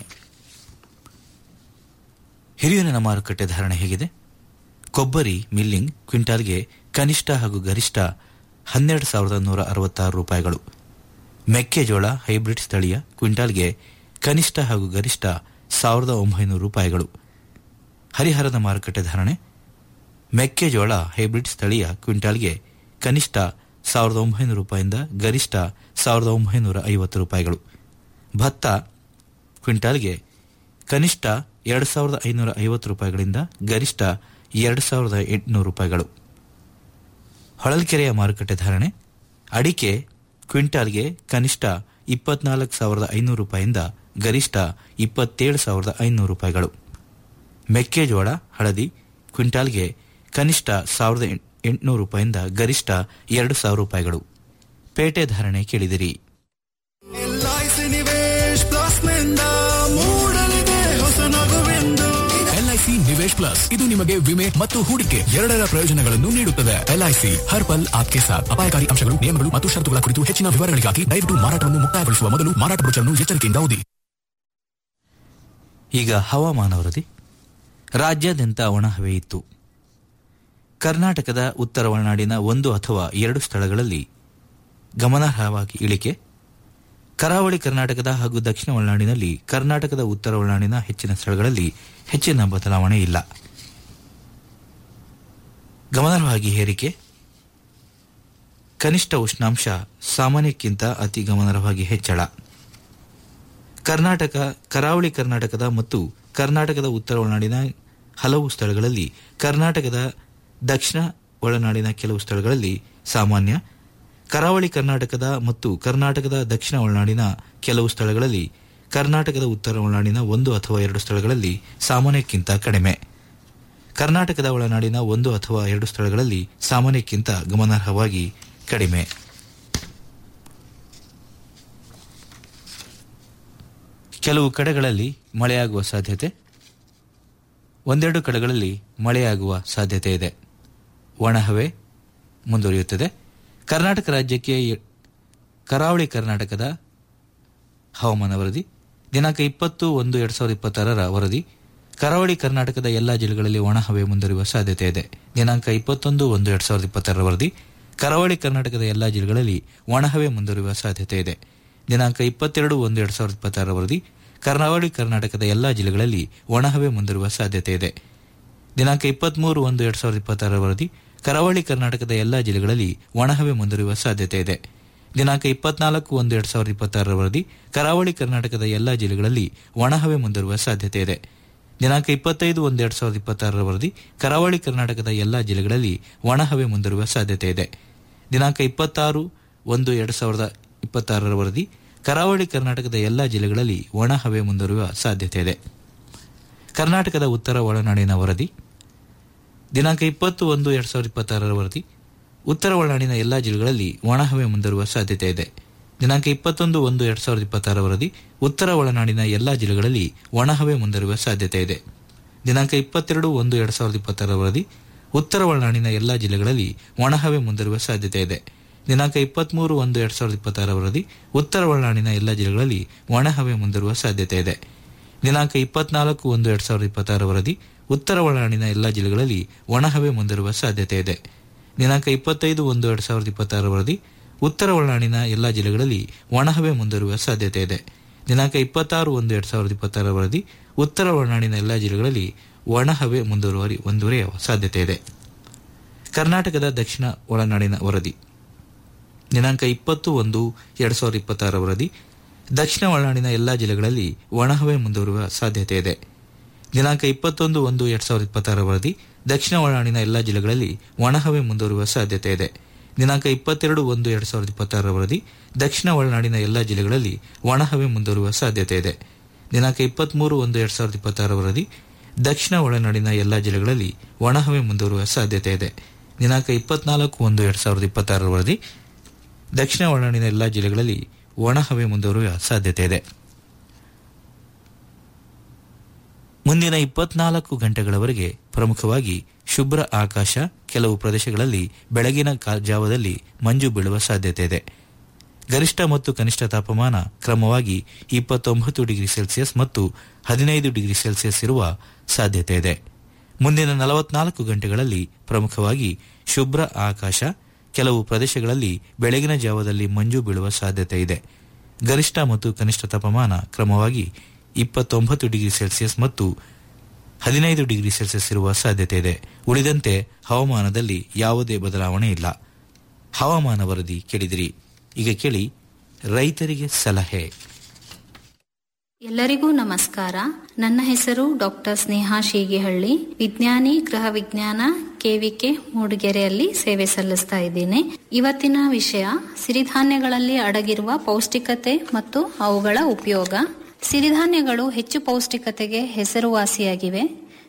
Speaker 3: ಹಿರಿಯೂರಿನ ಮಾರುಕಟ್ಟೆ ಧಾರಣೆ ಹೇಗಿದೆ ಕೊಬ್ಬರಿ ಮಿಲ್ಲಿಂಗ್ ಕ್ವಿಂಟಾಲ್ಗೆ ಕನಿಷ್ಠ ಹಾಗೂ ಗರಿಷ್ಠ ಹನ್ನೆರಡು ಸಾವಿರದ ನೂರ ಅರವತ್ತಾರು ರೂಪಾಯಿಗಳು ಮೆಕ್ಕೆಜೋಳ ಹೈಬ್ರಿಡ್ ಸ್ಥಳೀಯ ಕ್ವಿಂಟಾಲ್ಗೆ ಕನಿಷ್ಠ ಹಾಗೂ ಗರಿಷ್ಠ ಸಾವಿರದ ಒಂಬೈನೂರು ರೂಪಾಯಿಗಳು ಹರಿಹರದ ಮಾರುಕಟ್ಟೆ ಧಾರಣೆ ಮೆಕ್ಕೆಜೋಳ ಹೈಬ್ರಿಡ್ ಸ್ಥಳೀಯ ಕ್ವಿಂಟಾಲ್ಗೆ ಕನಿಷ್ಠ ಸಾವಿರದ ಒಂಬೈನೂರು ರೂಪಾಯಿಂದ ಗರಿಷ್ಠ ಸಾವಿರದ ಒಂಬೈನೂರ ಐವತ್ತು ರೂಪಾಯಿಗಳು ಭತ್ತ ಕ್ವಿಂಟಾಲ್ಗೆ ಕನಿಷ್ಠ ಎರಡು ಸಾವಿರದ ಐನೂರ ಐವತ್ತು ರೂಪಾಯಿಗಳಿಂದ ಗರಿಷ್ಠ ಎರಡು ಸಾವಿರದ ಎಂಟುನೂರು ರೂಪಾಯಿಗಳು ಹೊಳಲ್ಕೆರೆಯ ಮಾರುಕಟ್ಟೆ ಧಾರಣೆ ಅಡಿಕೆ ಕ್ವಿಂಟಾಲ್ಗೆ ಕನಿಷ್ಠ ಇಪ್ಪತ್ನಾಲ್ಕು ಸಾವಿರದ ಐನೂರು ರೂಪಾಯಿಯಿಂದ ಗರಿಷ್ಠ ಇಪ್ಪತ್ತೇಳು ಸಾವಿರದ ಐನೂರು ರೂಪಾಯಿಗಳು ಮೆಕ್ಕೆಜೋಳ ಹಳದಿ ಕ್ವಿಂಟಾಲ್ಗೆ ಕನಿಷ್ಠ ಸಾವಿರದ ಎಂಟುನೂರು ರೂಪಾಯಿಯಿಂದ ಗರಿಷ್ಠ ಎರಡು ಸಾವಿರ ರೂಪಾಯಿಗಳು ಪೇಟೆ ಧಾರಣೆ ಕೇಳಿದಿರಿ
Speaker 4: ಎಲ್ಐಸಿ ನಿವೇಶ್ ಪ್ಲಸ್ ನಿಂದ ಮೂಡಲಿದೆ ಹೊಸ ನಗುವಿಂದ ನಿವೇಶ್ ಪ್ಲಸ್ ಇದು ನಿಮಗೆ ವಿಮೆ ಮತ್ತು ಹೂಡಿಕೆ ಎರಡರ ಪ್ರಯೋಜನಗಳನ್ನು ನೀಡುತ್ತದೆ ಎಲ್ಐಸಿ ಹರ್ ಪಲ್ ಆಪ್ಕೆ ಸಾಥ್ ಅಪಾಯಕಾರಿ ಅಂಶಗಳು ನಿಯಮಗಳು ಮತ್ತು ಷರತ್ತುಗಳ ಕುರಿತು ಹೆಚ್ಚಿನ ವಿವರಗಳಿಗಾಗಿ ದಯವಿಟ್ಟು ಮಾರಾಟವನ್ನು ಮುಕ್ತಾಯಗೊಳಿಸುವ ಮೊದಲು ಮಾರಾಟ ಬ್ರೋಚರ್ನ್ನು ಎಚ್ಚರಿಕೆಯಿಂದ ಓದಿ
Speaker 3: ಈಗ ಹವಾಮಾನ ವರದಿ ರಾಜ್ಯಾದ್ಯಂತ ಒಣಹವೆ ಇತ್ತು ಕರ್ನಾಟಕದ ಉತ್ತರ ಒಳನಾಡಿನ ಒಂದು ಅಥವಾ ಎರಡು ಸ್ಥಳಗಳಲ್ಲಿ ಗಮನಾರ್ಹವಾಗಿ ಇಳಿಕೆ ಕರಾವಳಿ ಕರ್ನಾಟಕದ ಹಾಗೂ ದಕ್ಷಿಣ ಒಳನಾಡಿನಲ್ಲಿ ಕರ್ನಾಟಕದ ಉತ್ತರ ಒಳನಾಡಿನ ಹೆಚ್ಚಿನ ಸ್ಥಳಗಳಲ್ಲಿ ಹೆಚ್ಚಿನ ಬದಲಾವಣೆ ಇಲ್ಲ ಗಮನಾರ್ಹವಾಗಿ ಏರಿಕೆ ಕನಿಷ್ಠ ಉಷ್ಣಾಂಶ ಸಾಮಾನ್ಯಕ್ಕಿಂತ ಅತಿ ಗಮನಾರ್ಹವಾಗಿ ಹೆಚ್ಚಳ ಕರ್ನಾಟಕ ಕರಾವಳಿ ಕರ್ನಾಟಕದ ಮತ್ತು ಕರ್ನಾಟಕದ ಉತ್ತರ ಒಳನಾಡಿನ ಹಲವು ಸ್ಥಳಗಳಲ್ಲಿ ಕರ್ನಾಟಕದ ದಕ್ಷಿಣ ಒಳನಾಡಿನ ಕೆಲವು ಸ್ಥಳಗಳಲ್ಲಿ ಸಾಮಾನ್ಯ ಕರಾವಳಿ ಕರ್ನಾಟಕದ ಮತ್ತು ಕರ್ನಾಟಕದ ದಕ್ಷಿಣ ಒಳನಾಡಿನ ಕೆಲವು ಸ್ಥಳಗಳಲ್ಲಿ ಕರ್ನಾಟಕದ ಉತ್ತರ ಒಳನಾಡಿನ ಒಂದು ಅಥವಾ ಎರಡು ಸ್ಥಳಗಳಲ್ಲಿ ಸಾಮಾನ್ಯಕ್ಕಿಂತ ಕಡಿಮೆ ಕರ್ನಾಟಕದ ಒಳನಾಡಿನ ಒಂದು ಅಥವಾ ಎರಡು ಸ್ಥಳಗಳಲ್ಲಿ ಸಾಮಾನ್ಯಕ್ಕಿಂತ ಗಮನಾರ್ಹವಾಗಿ ಕಡಿಮೆ ಕೆಲವು ಕಡೆಗಳಲ್ಲಿ ಮಳೆಯಾಗುವ ಸಾಧ್ಯತೆ ಒಂದೆರಡು ಕಡೆಗಳಲ್ಲಿ ಮಳೆಯಾಗುವ ಸಾಧ್ಯತೆ ಇದೆ ಒಣಹವೆ ಮುಂದುವರಿಯುತ್ತದೆ ಕರ್ನಾಟಕ ರಾಜ್ಯಕ್ಕೆ ಎ- ಕರಾವಳಿ ಕರ್ನಾಟಕದ ಹವಾಮಾನ ವರದಿ ದಿನಾಂಕ ಇಪ್ಪತ್ತು ಒಂದು ಎರಡ್ ಸಾವಿರದ ಇಪ್ಪತ್ತಾರರ ವರದಿ ಕರಾವಳಿ ಕರ್ನಾಟಕದ ಎಲ್ಲಾ ಜಿಲ್ಲೆಗಳಲ್ಲಿ ಒಣಹವೆ ಮುಂದುವರಿಯುವ ಸಾಧ್ಯತೆ ಇದೆ ದಿನಾಂಕ ಇಪ್ಪತ್ತೊಂದು ಒಂದು ಎರಡ್ ಸಾವಿರದ ಇಪ್ಪತ್ತಾರರ ವರದಿ ಕರಾವಳಿ ಕರ್ನಾಟಕದ ಎಲ್ಲಾ ಜಿಲ್ಲೆಗಳಲ್ಲಿ ಒಣಹವೆ ಮುಂದುವರಿಯುವ ಸಾಧ್ಯತೆ ಇದೆ ದಿನಾಂಕ ಇಪ್ಪತ್ತೆರಡು ಒಂದು ಎರಡ್ ಸಾವಿರದ ಇಪ್ಪತ್ತಾರರ ವರದಿ ಕರಾವಳಿ ಕರ್ನಾಟಕದ ಎಲ್ಲಾ ಜಿಲ್ಲೆಗಳಲ್ಲಿ ಒಣಹವೆ ಮುಂದುವರಿಯುವ ಸಾಧ್ಯತೆ ಇದೆ ದಿನಾಂಕ ಇಪ್ಪತ್ಮೂರು ಒಂದು ಎರಡ್ ಸಾವಿರದ ಇಪ್ಪತ್ತಾರರ ವರದಿ ಕರಾವಳಿ ಕರ್ನಾಟಕದ ಎಲ್ಲಾ ಜಿಲ್ಲೆಗಳಲ್ಲಿ ಒಣಹವೆ ಮುಂದುವರಿಯುವ ಸಾಧ್ಯತೆ ಇದೆ ದಿನಾಂಕ ಇಪ್ಪತ್ನಾಲ್ಕು ಒಂದು ಎರಡ್ ಸಾವಿರದ ಇಪ್ಪತ್ತಾರರ ವರದಿ ಕರಾವಳಿ ಕರ್ನಾಟಕದ ಎಲ್ಲಾ ಜಿಲ್ಲೆಗಳಲ್ಲಿ ಒಣಹವೆ ಮುಂದುವರಿಯುವ ಸಾಧ್ಯತೆ ಇದೆ ದಿನಾಂಕ ಇಪ್ಪತ್ತೈದು ಒಂದು ಎರಡ್ ಸಾವಿರದ ಇಪ್ಪತ್ತಾರರ ವರದಿ ಕರಾವಳಿ ಕರ್ನಾಟಕದ ಎಲ್ಲಾ ಜಿಲ್ಲೆಗಳಲ್ಲಿ ಒಣಹವೆ ಮುಂದುವರಿಯುವ ಸಾಧ್ಯತೆ ಇದೆ ದಿನಾಂಕ ಇಪ್ಪತ್ತಾರು ಒಂದು ಎರಡ್ ಸಾವಿರದ ಇಪ್ಪತ್ತಾರರ ವರದಿ ಕರಾವಳಿ ಕರ್ನಾಟಕದ ಎಲ್ಲಾ ಜಿಲ್ಲೆಗಳಲ್ಲಿ ಒಣಹವೆ ಮುಂದುವರಿಯುವ ಸಾಧ್ಯತೆ ಇದೆ ಕರ್ನಾಟಕದ ಉತ್ತರ ಒಳನಾಡಿನ ವರದಿ ದಿನಾಂಕ ಇಪ್ಪತ್ತು ಒಂದು ಎರಡ್ ಸಾವಿರದ ಇಪ್ಪತ್ತಾರರ ವರದಿ ಉತ್ತರ ಒಳನಾಡಿನ ಎಲ್ಲಾ ಜಿಲ್ಲೆಗಳಲ್ಲಿ ಒಣಹವೆ ಮುಂದುವರಿಯುವ ಸಾಧ್ಯತೆ ಇದೆ ದಿನಾಂಕ ಇಪ್ಪತ್ತೊಂದು ಒಂದು ಎರಡ್ ಸಾವಿರದ ಇಪ್ಪತ್ತಾರ ವರದಿ ಉತ್ತರ ಒಳನಾಡಿನ ಎಲ್ಲಾ ಜಿಲ್ಲೆಗಳಲ್ಲಿ ಒಣಹವೆ ಮುಂದುವರಿಯುವ ಸಾಧ್ಯತೆ ಇದೆ ದಿನಾಂಕ ಇಪ್ಪತ್ತೆರಡು ಒಂದು ಎರಡ್ ಸಾವಿರದ ಇಪ್ಪತ್ತಾರ ವರದಿ ಉತ್ತರ ಒಳನಾಡಿನ ಎಲ್ಲಾ ಜಿಲ್ಲೆಗಳಲ್ಲಿ ಒಣಹವೆ ಮುಂದುವರಿಯುವ ಸಾಧ್ಯತೆ ಇದೆ ದಿನಾಂಕ ಇಪ್ಪತ್ಮೂರು ಒಂದು ಎರಡ್ ಸಾವಿರದ ಇಪ್ಪತ್ತಾರ ವರದಿ ಉತ್ತರ ಒಳನಾಡಿನ ಎಲ್ಲಾ ಜಿಲ್ಲೆಗಳಲ್ಲಿ ಒಣಹವೆ ಮುಂದುವರಿಯುವ ಸಾಧ್ಯತೆ ಇದೆ ದಿನಾಂಕ ಇಪ್ಪತ್ನಾಲ್ಕು ಒಂದು ಎರಡ್ ಸಾವಿರದ ಇಪ್ಪತ್ತಾರ ವರದಿ ಉತ್ತರ ಒಳನಾಡಿನ ಎಲ್ಲಾ ಜಿಲ್ಲೆಗಳಲ್ಲಿ ಒಣಹವೆ ಮುಂದುವರಿಯುವ ಸಾಧ್ಯತೆ ಇದೆ ದಿನಾಂಕ ಇಪ್ಪತ್ತೈದು ಒಂದು ಎರಡ್ ಸಾವಿರದ ಇಪ್ಪತ್ತಾರ ವರದಿ ಉತ್ತರ ಒಳನಾಡಿನ ಎಲ್ಲಾ ಜಿಲ್ಲೆಗಳಲ್ಲಿ ಒಣಹವೆ ಮುಂದುವರಿಯುವ ಸಾಧ್ಯತೆ ಇದೆ ದಿನಾಂಕ ಇಪ್ಪತ್ತಾರು ಒಂದು ಎರಡ್ ಸಾವಿರದ ಇಪ್ಪತ್ತಾರ ವರದಿ ಉತ್ತರ ಒಳನಾಡಿನ ಎಲ್ಲಾ ಜಿಲ್ಲೆಗಳಲ್ಲಿ ಒಣಹವೆ ಮುಂದುವರಿಯುವ ಮುಂದುವರಿಯುವ ಸಾಧ್ಯತೆ ಇದೆ ಕರ್ನಾಟಕದ ದಕ್ಷಿಣ ಒಳನಾಡಿನ ವರದಿ ದಿನಾಂಕ ಇಪ್ಪತ್ತು ಒಂದು ಎರಡ್ ಸಾವಿರದ ಇಪ್ಪತ್ತಾರ ವರದಿ ದಕ್ಷಿಣ ಒಳನಾಡಿನ ಎಲ್ಲಾ ಜಿಲ್ಲೆಗಳಲ್ಲಿ ಒಣಹವೆ ಮುಂದುವರಿಯುವ ಸಾಧ್ಯತೆ ಇದೆ ದಿನಾಂಕ ಇಪ್ಪತ್ತೊಂದು ಒಂದು ಎರಡ್ ಸಾವಿರದ ಇಪ್ಪತ್ತಾರ ವರದಿ ದಕ್ಷಿಣ ಒಳನಾಡಿನ ಎಲ್ಲಾ ಜಿಲ್ಲೆಗಳಲ್ಲಿ ಒಣಹವೆ ಮುಂದುವರಿಯುವ ಸಾಧ್ಯತೆ ಇದೆ ದಿನಾಂಕ ಇಪ್ಪತ್ತೆರಡು ಒಂದು ಎರಡ್ ಸಾವಿರದ ಇಪ್ಪತ್ತಾರರ ವರದಿ ದಕ್ಷಿಣ ಒಳನಾಡಿನ ಎಲ್ಲಾ ಜಿಲ್ಲೆಗಳಲ್ಲಿ ಒಣಹವೆ ಮುಂದುವರಿಯುವ ಸಾಧ್ಯತೆ ಇದೆ ದಿನಾಂಕ ಇಪ್ಪತ್ಮೂರು ಒಂದು ಎರಡ್ ಸಾವಿರದ ಇಪ್ಪತ್ತಾರ ವರದಿ ದಕ್ಷಿಣ ಒಳನಾಡಿನ ಎಲ್ಲಾ ಜಿಲ್ಲೆಗಳಲ್ಲಿ ಒಣಹವೆ ಮುಂದುವರಿಯುವ ಸಾಧ್ಯತೆ ಇದೆ ದಿನಾಂಕ ಇಪ್ಪತ್ನಾಲ್ಕು ಒಂದು ಎರಡ್ ಸಾವಿರದ ಇಪ್ಪತ್ತಾರರ ವರದಿ ದಕ್ಷಿಣ ಒಳನಾಡಿನ ಎಲ್ಲಾ ಜಿಲ್ಲೆಗಳಲ್ಲಿ ಒಣಹವೆ ಮುಂದುವರಿಯುವ ಸಾಧ್ಯತೆ ಇದೆ ಮುಂದಿನ ಇಪ್ಪತ್ನಾಲ್ಕು ಗಂಟೆಗಳವರೆಗೆ ಪ್ರಮುಖವಾಗಿ ಶುಭ್ರ ಆಕಾಶ ಕೆಲವು ಪ್ರದೇಶಗಳಲ್ಲಿ ಬೆಳಗಿನ ಕಾ- ಜಾವದಲ್ಲಿ ಮಂಜು ಬೀಳುವ ಸಾಧ್ಯತೆ ಇದೆ ಗರಿಷ್ಠ ಮತ್ತು ಕನಿಷ್ಠ ತಾಪಮಾನ ಕ್ರಮವಾಗಿ ಇಪ್ಪತ್ತೊಂಬತ್ತು ಡಿಗ್ರಿ ಸೆಲ್ಸಿಯಸ್ ಮತ್ತು ಹದಿನೈದು ಡಿಗ್ರಿ ಸೆಲ್ಸಿಯಸ್ ಇರುವ ಸಾಧ್ಯತೆ ಇದೆ ಮುಂದಿನ ನಲವತ್ನಾಲ್ಕು ಗಂಟೆಗಳಲ್ಲಿ ಪ್ರಮುಖವಾಗಿ ಶುಭ್ರ ಆಕಾಶ ಕೆಲವು ಪ್ರದೇಶಗಳಲ್ಲಿ ಬೆಳಗಿನ ಜಾವದಲ್ಲಿ ಮಂಜು ಬೀಳುವ ಸಾಧ್ಯತೆ ಇದೆ ಗರಿಷ್ಠ ಮತ್ತು ಕನಿಷ್ಠ ತಾಪಮಾನ ಕ್ರಮವಾಗಿ ಇಪ್ಪತ್ತೊಂಬತ್ತು ಡಿಗ್ರಿ ಸೆಲ್ಸಿಯಸ್ ಮತ್ತು ಹದಿನೈದು ಡಿಗ್ರಿ ಸೆಲ್ಸಿಯಸ್ ಇರುವ ಸಾಧ್ಯತೆ ಇದೆ ಉಳಿದಂತೆ ಹವಾಮಾನದಲ್ಲಿ ಯಾವುದೇ ಬದಲಾವಣೆ ಇಲ್ಲ ಹವಾಮಾನ ವರದಿ ಕೇಳಿದಿರಿ ಈಗ ಕೇಳಿ ರೈತರಿಗೆ ಸಲಹೆ
Speaker 5: ಎಲ್ಲರಿಗೂ ನಮಸ್ಕಾರ ನನ್ನ ಹೆಸರು ಡಾಕ್ಟರ್ ಸ್ನೇಹಾ ಶೀಗಿಹಳ್ಳಿ ವಿಜ್ಞಾನಿ ಗೃಹ ವಿಜ್ಞಾನ ಕೆವಿಕೆ ಮೂಡಿಗೆರೆಯಲ್ಲಿ ಸೇವೆ ಸಲ್ಲಿಸ್ತಾ ಇದ್ದೀನಿ ಇವತ್ತಿನ ವಿಷಯ ಸಿರಿಧಾನ್ಯಗಳಲ್ಲಿ ಅಡಗಿರುವ ಪೌಷ್ಟಿಕತೆ ಮತ್ತು ಅವುಗಳ ಉಪಯೋಗ ಸಿರಿಧಾನ್ಯಗಳು ಹೆಚ್ಚು ಪೌಷ್ಟಿಕತೆಗೆ ಹೆಸರುವಾಸಿಯಾಗಿವೆ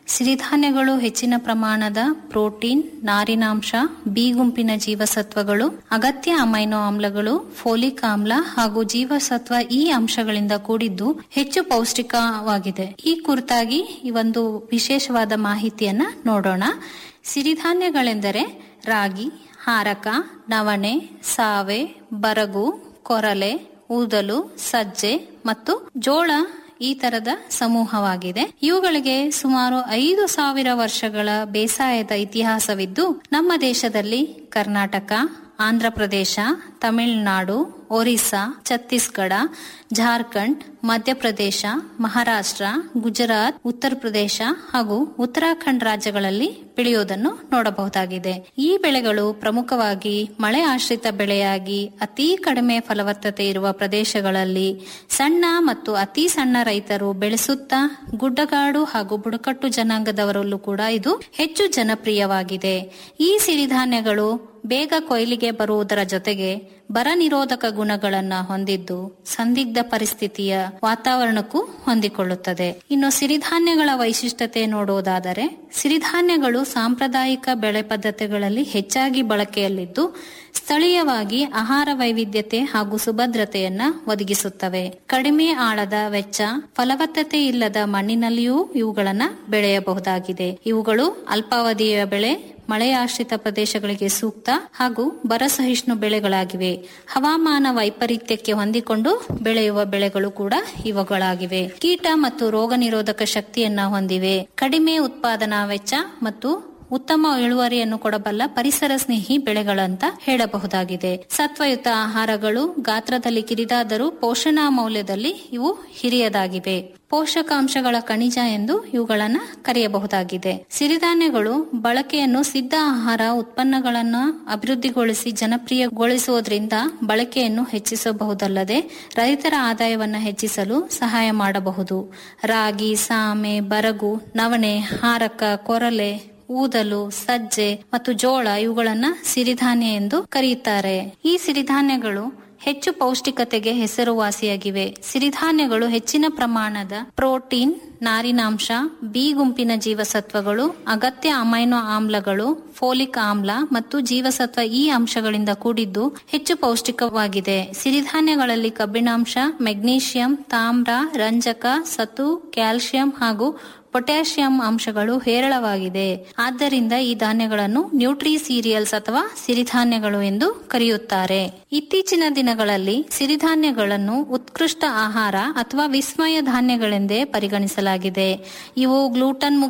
Speaker 5: ಸಿರಿಧಾನ್ಯಗಳು ಹೆಚ್ಚಿನ ಪ್ರಮಾಣದ ಪ್ರೋಟೀನ್ ನಾರಿನಾಂಶ ಬಿ ಗುಂಪಿನ ಜೀವಸತ್ವಗಳು ಅಗತ್ಯ ಅಮೈನೋ ಆಮ್ಲಗಳು ಫೋಲಿಕ್ ಆಮ್ಲ ಹಾಗೂ ಜೀವಸತ್ವ ಈ ಅಂಶಗಳಿಂದ ಕೂಡಿದ್ದು ಹೆಚ್ಚು ಪೌಷ್ಟಿಕವಾಗಿದೆ ಈ ಕುರಿತಾಗಿ ಈ ಒಂದು ವಿಶೇಷವಾದ ಮಾಹಿತಿಯನ್ನ ನೋಡೋಣ ಸಿರಿಧಾನ್ಯಗಳೆಂದರೆ ರಾಗಿ ಹಾರಕ ನವಣೆ ಸಾವೆ ಬರಗು ಕೊರಲೆ ಊದಲು ಸಜ್ಜೆ ಮತ್ತು ಜೋಳ ಈ ತರದ ಸಮೂಹವಾಗಿದೆ ಇವುಗಳಿಗೆ ಸುಮಾರು ಐದು ಸಾವಿರ ವರ್ಷಗಳ ಬೇಸಾಯದ ಇತಿಹಾಸವಿದ್ದು ನಮ್ಮ ದೇಶದಲ್ಲಿ ಕರ್ನಾಟಕ ಆಂಧ್ರಪ್ರದೇಶ ತಮಿಳುನಾಡು ಒರಿಸ್ಸಾ ಛತ್ತೀಸ್ಗಢ ಜಾರ್ಖಂಡ್ ಮಧ್ಯಪ್ರದೇಶ ಮಹಾರಾಷ್ಟ್ರ ಗುಜರಾತ್ ಉತ್ತರ ಪ್ರದೇಶ ಹಾಗೂ ಉತ್ತರಾಖಂಡ್ ರಾಜ್ಯಗಳಲ್ಲಿ ಬೆಳೆಯುವುದನ್ನು ನೋಡಬಹುದಾಗಿದೆ ಈ ಬೆಳೆಗಳು ಪ್ರಮುಖವಾಗಿ ಮಳೆ ಆಶ್ರಿತ ಬೆಳೆಯಾಗಿ ಅತಿ ಕಡಿಮೆ ಫಲವತ್ತತೆ ಇರುವ ಪ್ರದೇಶಗಳಲ್ಲಿ ಸಣ್ಣ ಮತ್ತು ಅತಿ ಸಣ್ಣ ರೈತರು ಬೆಳೆಸುತ್ತಾ ಗುಡ್ಡಗಾಡು ಹಾಗೂ ಬುಡಕಟ್ಟು ಜನಾಂಗದವರಲ್ಲೂ ಕೂಡ ಇದು ಹೆಚ್ಚು ಜನಪ್ರಿಯವಾಗಿದೆ ಈ ಸಿರಿಧಾನ್ಯಗಳು ಬೇಗ ಕೊಯ್ಲಿಗೆ ಬರುವುದರ ಜೊತೆಗೆ ಬರ ನಿರೋಧಕ ಗುಣಗಳನ್ನ ಹೊಂದಿದ್ದು ಸಂದಿಗ್ಧ ಪರಿಸ್ಥಿತಿಯ ವಾತಾವರಣಕ್ಕೂ ಹೊಂದಿಕೊಳ್ಳುತ್ತದೆ ಇನ್ನು ಸಿರಿಧಾನ್ಯಗಳ ವೈಶಿಷ್ಟ್ಯತೆ ನೋಡುವುದಾದರೆ ಸಿರಿಧಾನ್ಯಗಳು ಸಾಂಪ್ರದಾಯಿಕ ಬೆಳೆ ಪದ್ಧತಿಗಳಲ್ಲಿ ಹೆಚ್ಚಾಗಿ ಬಳಕೆಯಲ್ಲಿದ್ದು ಸ್ಥಳೀಯವಾಗಿ ಆಹಾರ ವೈವಿಧ್ಯತೆ ಹಾಗೂ ಸುಭದ್ರತೆಯನ್ನ ಒದಗಿಸುತ್ತವೆ ಕಡಿಮೆ ಆಳದ ವೆಚ್ಚ ಫಲವತ್ತತೆ ಇಲ್ಲದ ಮಣ್ಣಿನಲ್ಲಿಯೂ ಇವುಗಳನ್ನ ಬೆಳೆಯಬಹುದಾಗಿದೆ ಇವುಗಳು ಅಲ್ಪಾವಧಿಯ ಬೆಳೆ ಮಳೆಯಾಶ್ರಿತ ಪ್ರದೇಶಗಳಿಗೆ ಸೂಕ್ತ ಹಾಗೂ ಬರಸಹಿಷ್ಣು ಬೆಳೆಗಳಾಗಿವೆ ಹವಾಮಾನ ವೈಪರೀತ್ಯಕ್ಕೆ ಹೊಂದಿಕೊಂಡು ಬೆಳೆಯುವ ಬೆಳೆಗಳು ಕೂಡ ಇವುಗಳಾಗಿವೆ ಕೀಟ ಮತ್ತು ರೋಗ ನಿರೋಧಕ ಶಕ್ತಿಯನ್ನ ಹೊಂದಿವೆ ಕಡಿಮೆ ಉತ್ಪಾದನಾ ವೆಚ್ಚ ಮತ್ತು ಉತ್ತಮ ಇಳುವರಿಯನ್ನು ಕೊಡಬಲ್ಲ ಪರಿಸರ ಸ್ನೇಹಿ ಬೆಳೆಗಳಂತ ಹೇಳಬಹುದಾಗಿದೆ ಸತ್ವಯುತ ಆಹಾರಗಳು ಗಾತ್ರದಲ್ಲಿ ಕಿರಿದಾದರೂ ಪೋಷಣಾ ಮೌಲ್ಯದಲ್ಲಿ ಇವು ಹಿರಿಯದಾಗಿವೆ ಪೋಷಕಾಂಶಗಳ ಖನಿಜ ಎಂದು ಇವುಗಳನ್ನ ಕರೆಯಬಹುದಾಗಿದೆ ಸಿರಿಧಾನ್ಯಗಳು ಬಳಕೆಯನ್ನು ಸಿದ್ಧ ಆಹಾರ ಉತ್ಪನ್ನಗಳನ್ನು ಅಭಿವೃದ್ಧಿಗೊಳಿಸಿ ಜನಪ್ರಿಯಗೊಳಿಸುವುದರಿಂದ ಬಳಕೆಯನ್ನು ಹೆಚ್ಚಿಸಬಹುದಲ್ಲದೆ ರೈತರ ಆದಾಯವನ್ನು ಹೆಚ್ಚಿಸಲು ಸಹಾಯ ಮಾಡಬಹುದು ರಾಗಿ ಸಾಮೆ ಬರಗು ನವಣೆ ಹಾರಕ ಕೊರಲೆ ಊದಲು ಸಜ್ಜೆ ಮತ್ತು ಜೋಳ ಇವುಗಳನ್ನ ಸಿರಿಧಾನ್ಯ ಎಂದು ಕರೆಯುತ್ತಾರೆ ಈ ಸಿರಿಧಾನ್ಯಗಳು ಹೆಚ್ಚು ಪೌಷ್ಟಿಕತೆಗೆ ಹೆಸರುವಾಸಿಯಾಗಿವೆ ಸಿರಿಧಾನ್ಯಗಳು ಹೆಚ್ಚಿನ ಪ್ರಮಾಣದ ಪ್ರೋಟೀನ್ ನಾರಿನಾಂಶ ಬಿ ಗುಂಪಿನ ಜೀವಸತ್ವಗಳು ಅಗತ್ಯ ಅಮೈನೋ ಆಮ್ಲಗಳು ಫೋಲಿಕ್ ಆಮ್ಲ ಮತ್ತು ಜೀವಸತ್ವ ಈ ಅಂಶಗಳಿಂದ ಕೂಡಿದ್ದು ಹೆಚ್ಚು ಪೌಷ್ಟಿಕವಾಗಿದೆ ಸಿರಿಧಾನ್ಯಗಳಲ್ಲಿ ಕಬ್ಬಿಣಾಂಶ ಮೆಗ್ನೀಷಿಯಂ ತಾಮ್ರ ರಂಜಕ ಸತು ಕ್ಯಾಲ್ಸಿಯಂ ಹಾಗೂ ಪೊಟ್ಯಾಷಿಯಂ ಅಂಶಗಳು ಹೇರಳವಾಗಿದೆ ಆದ್ದರಿಂದ ಈ ಧಾನ್ಯಗಳನ್ನು ನ್ಯೂಟ್ರಿ ಸೀರಿಯಲ್ಸ್ ಅಥವಾ ಸಿರಿಧಾನ್ಯಗಳು ಎಂದು ಕರೆಯುತ್ತಾರೆ ಇತ್ತೀಚಿನ ದಿನಗಳಲ್ಲಿ ಸಿರಿಧಾನ್ಯಗಳನ್ನು ಉತ್ಕೃಷ್ಟ ಆಹಾರ ಅಥವಾ ವಿಸ್ಮಯ ಧಾನ್ಯಗಳೆಂದೇ ಪರಿಗಣಿಸಲಾಗಿದೆ ಇವು ಗ್ಲೂಟನ್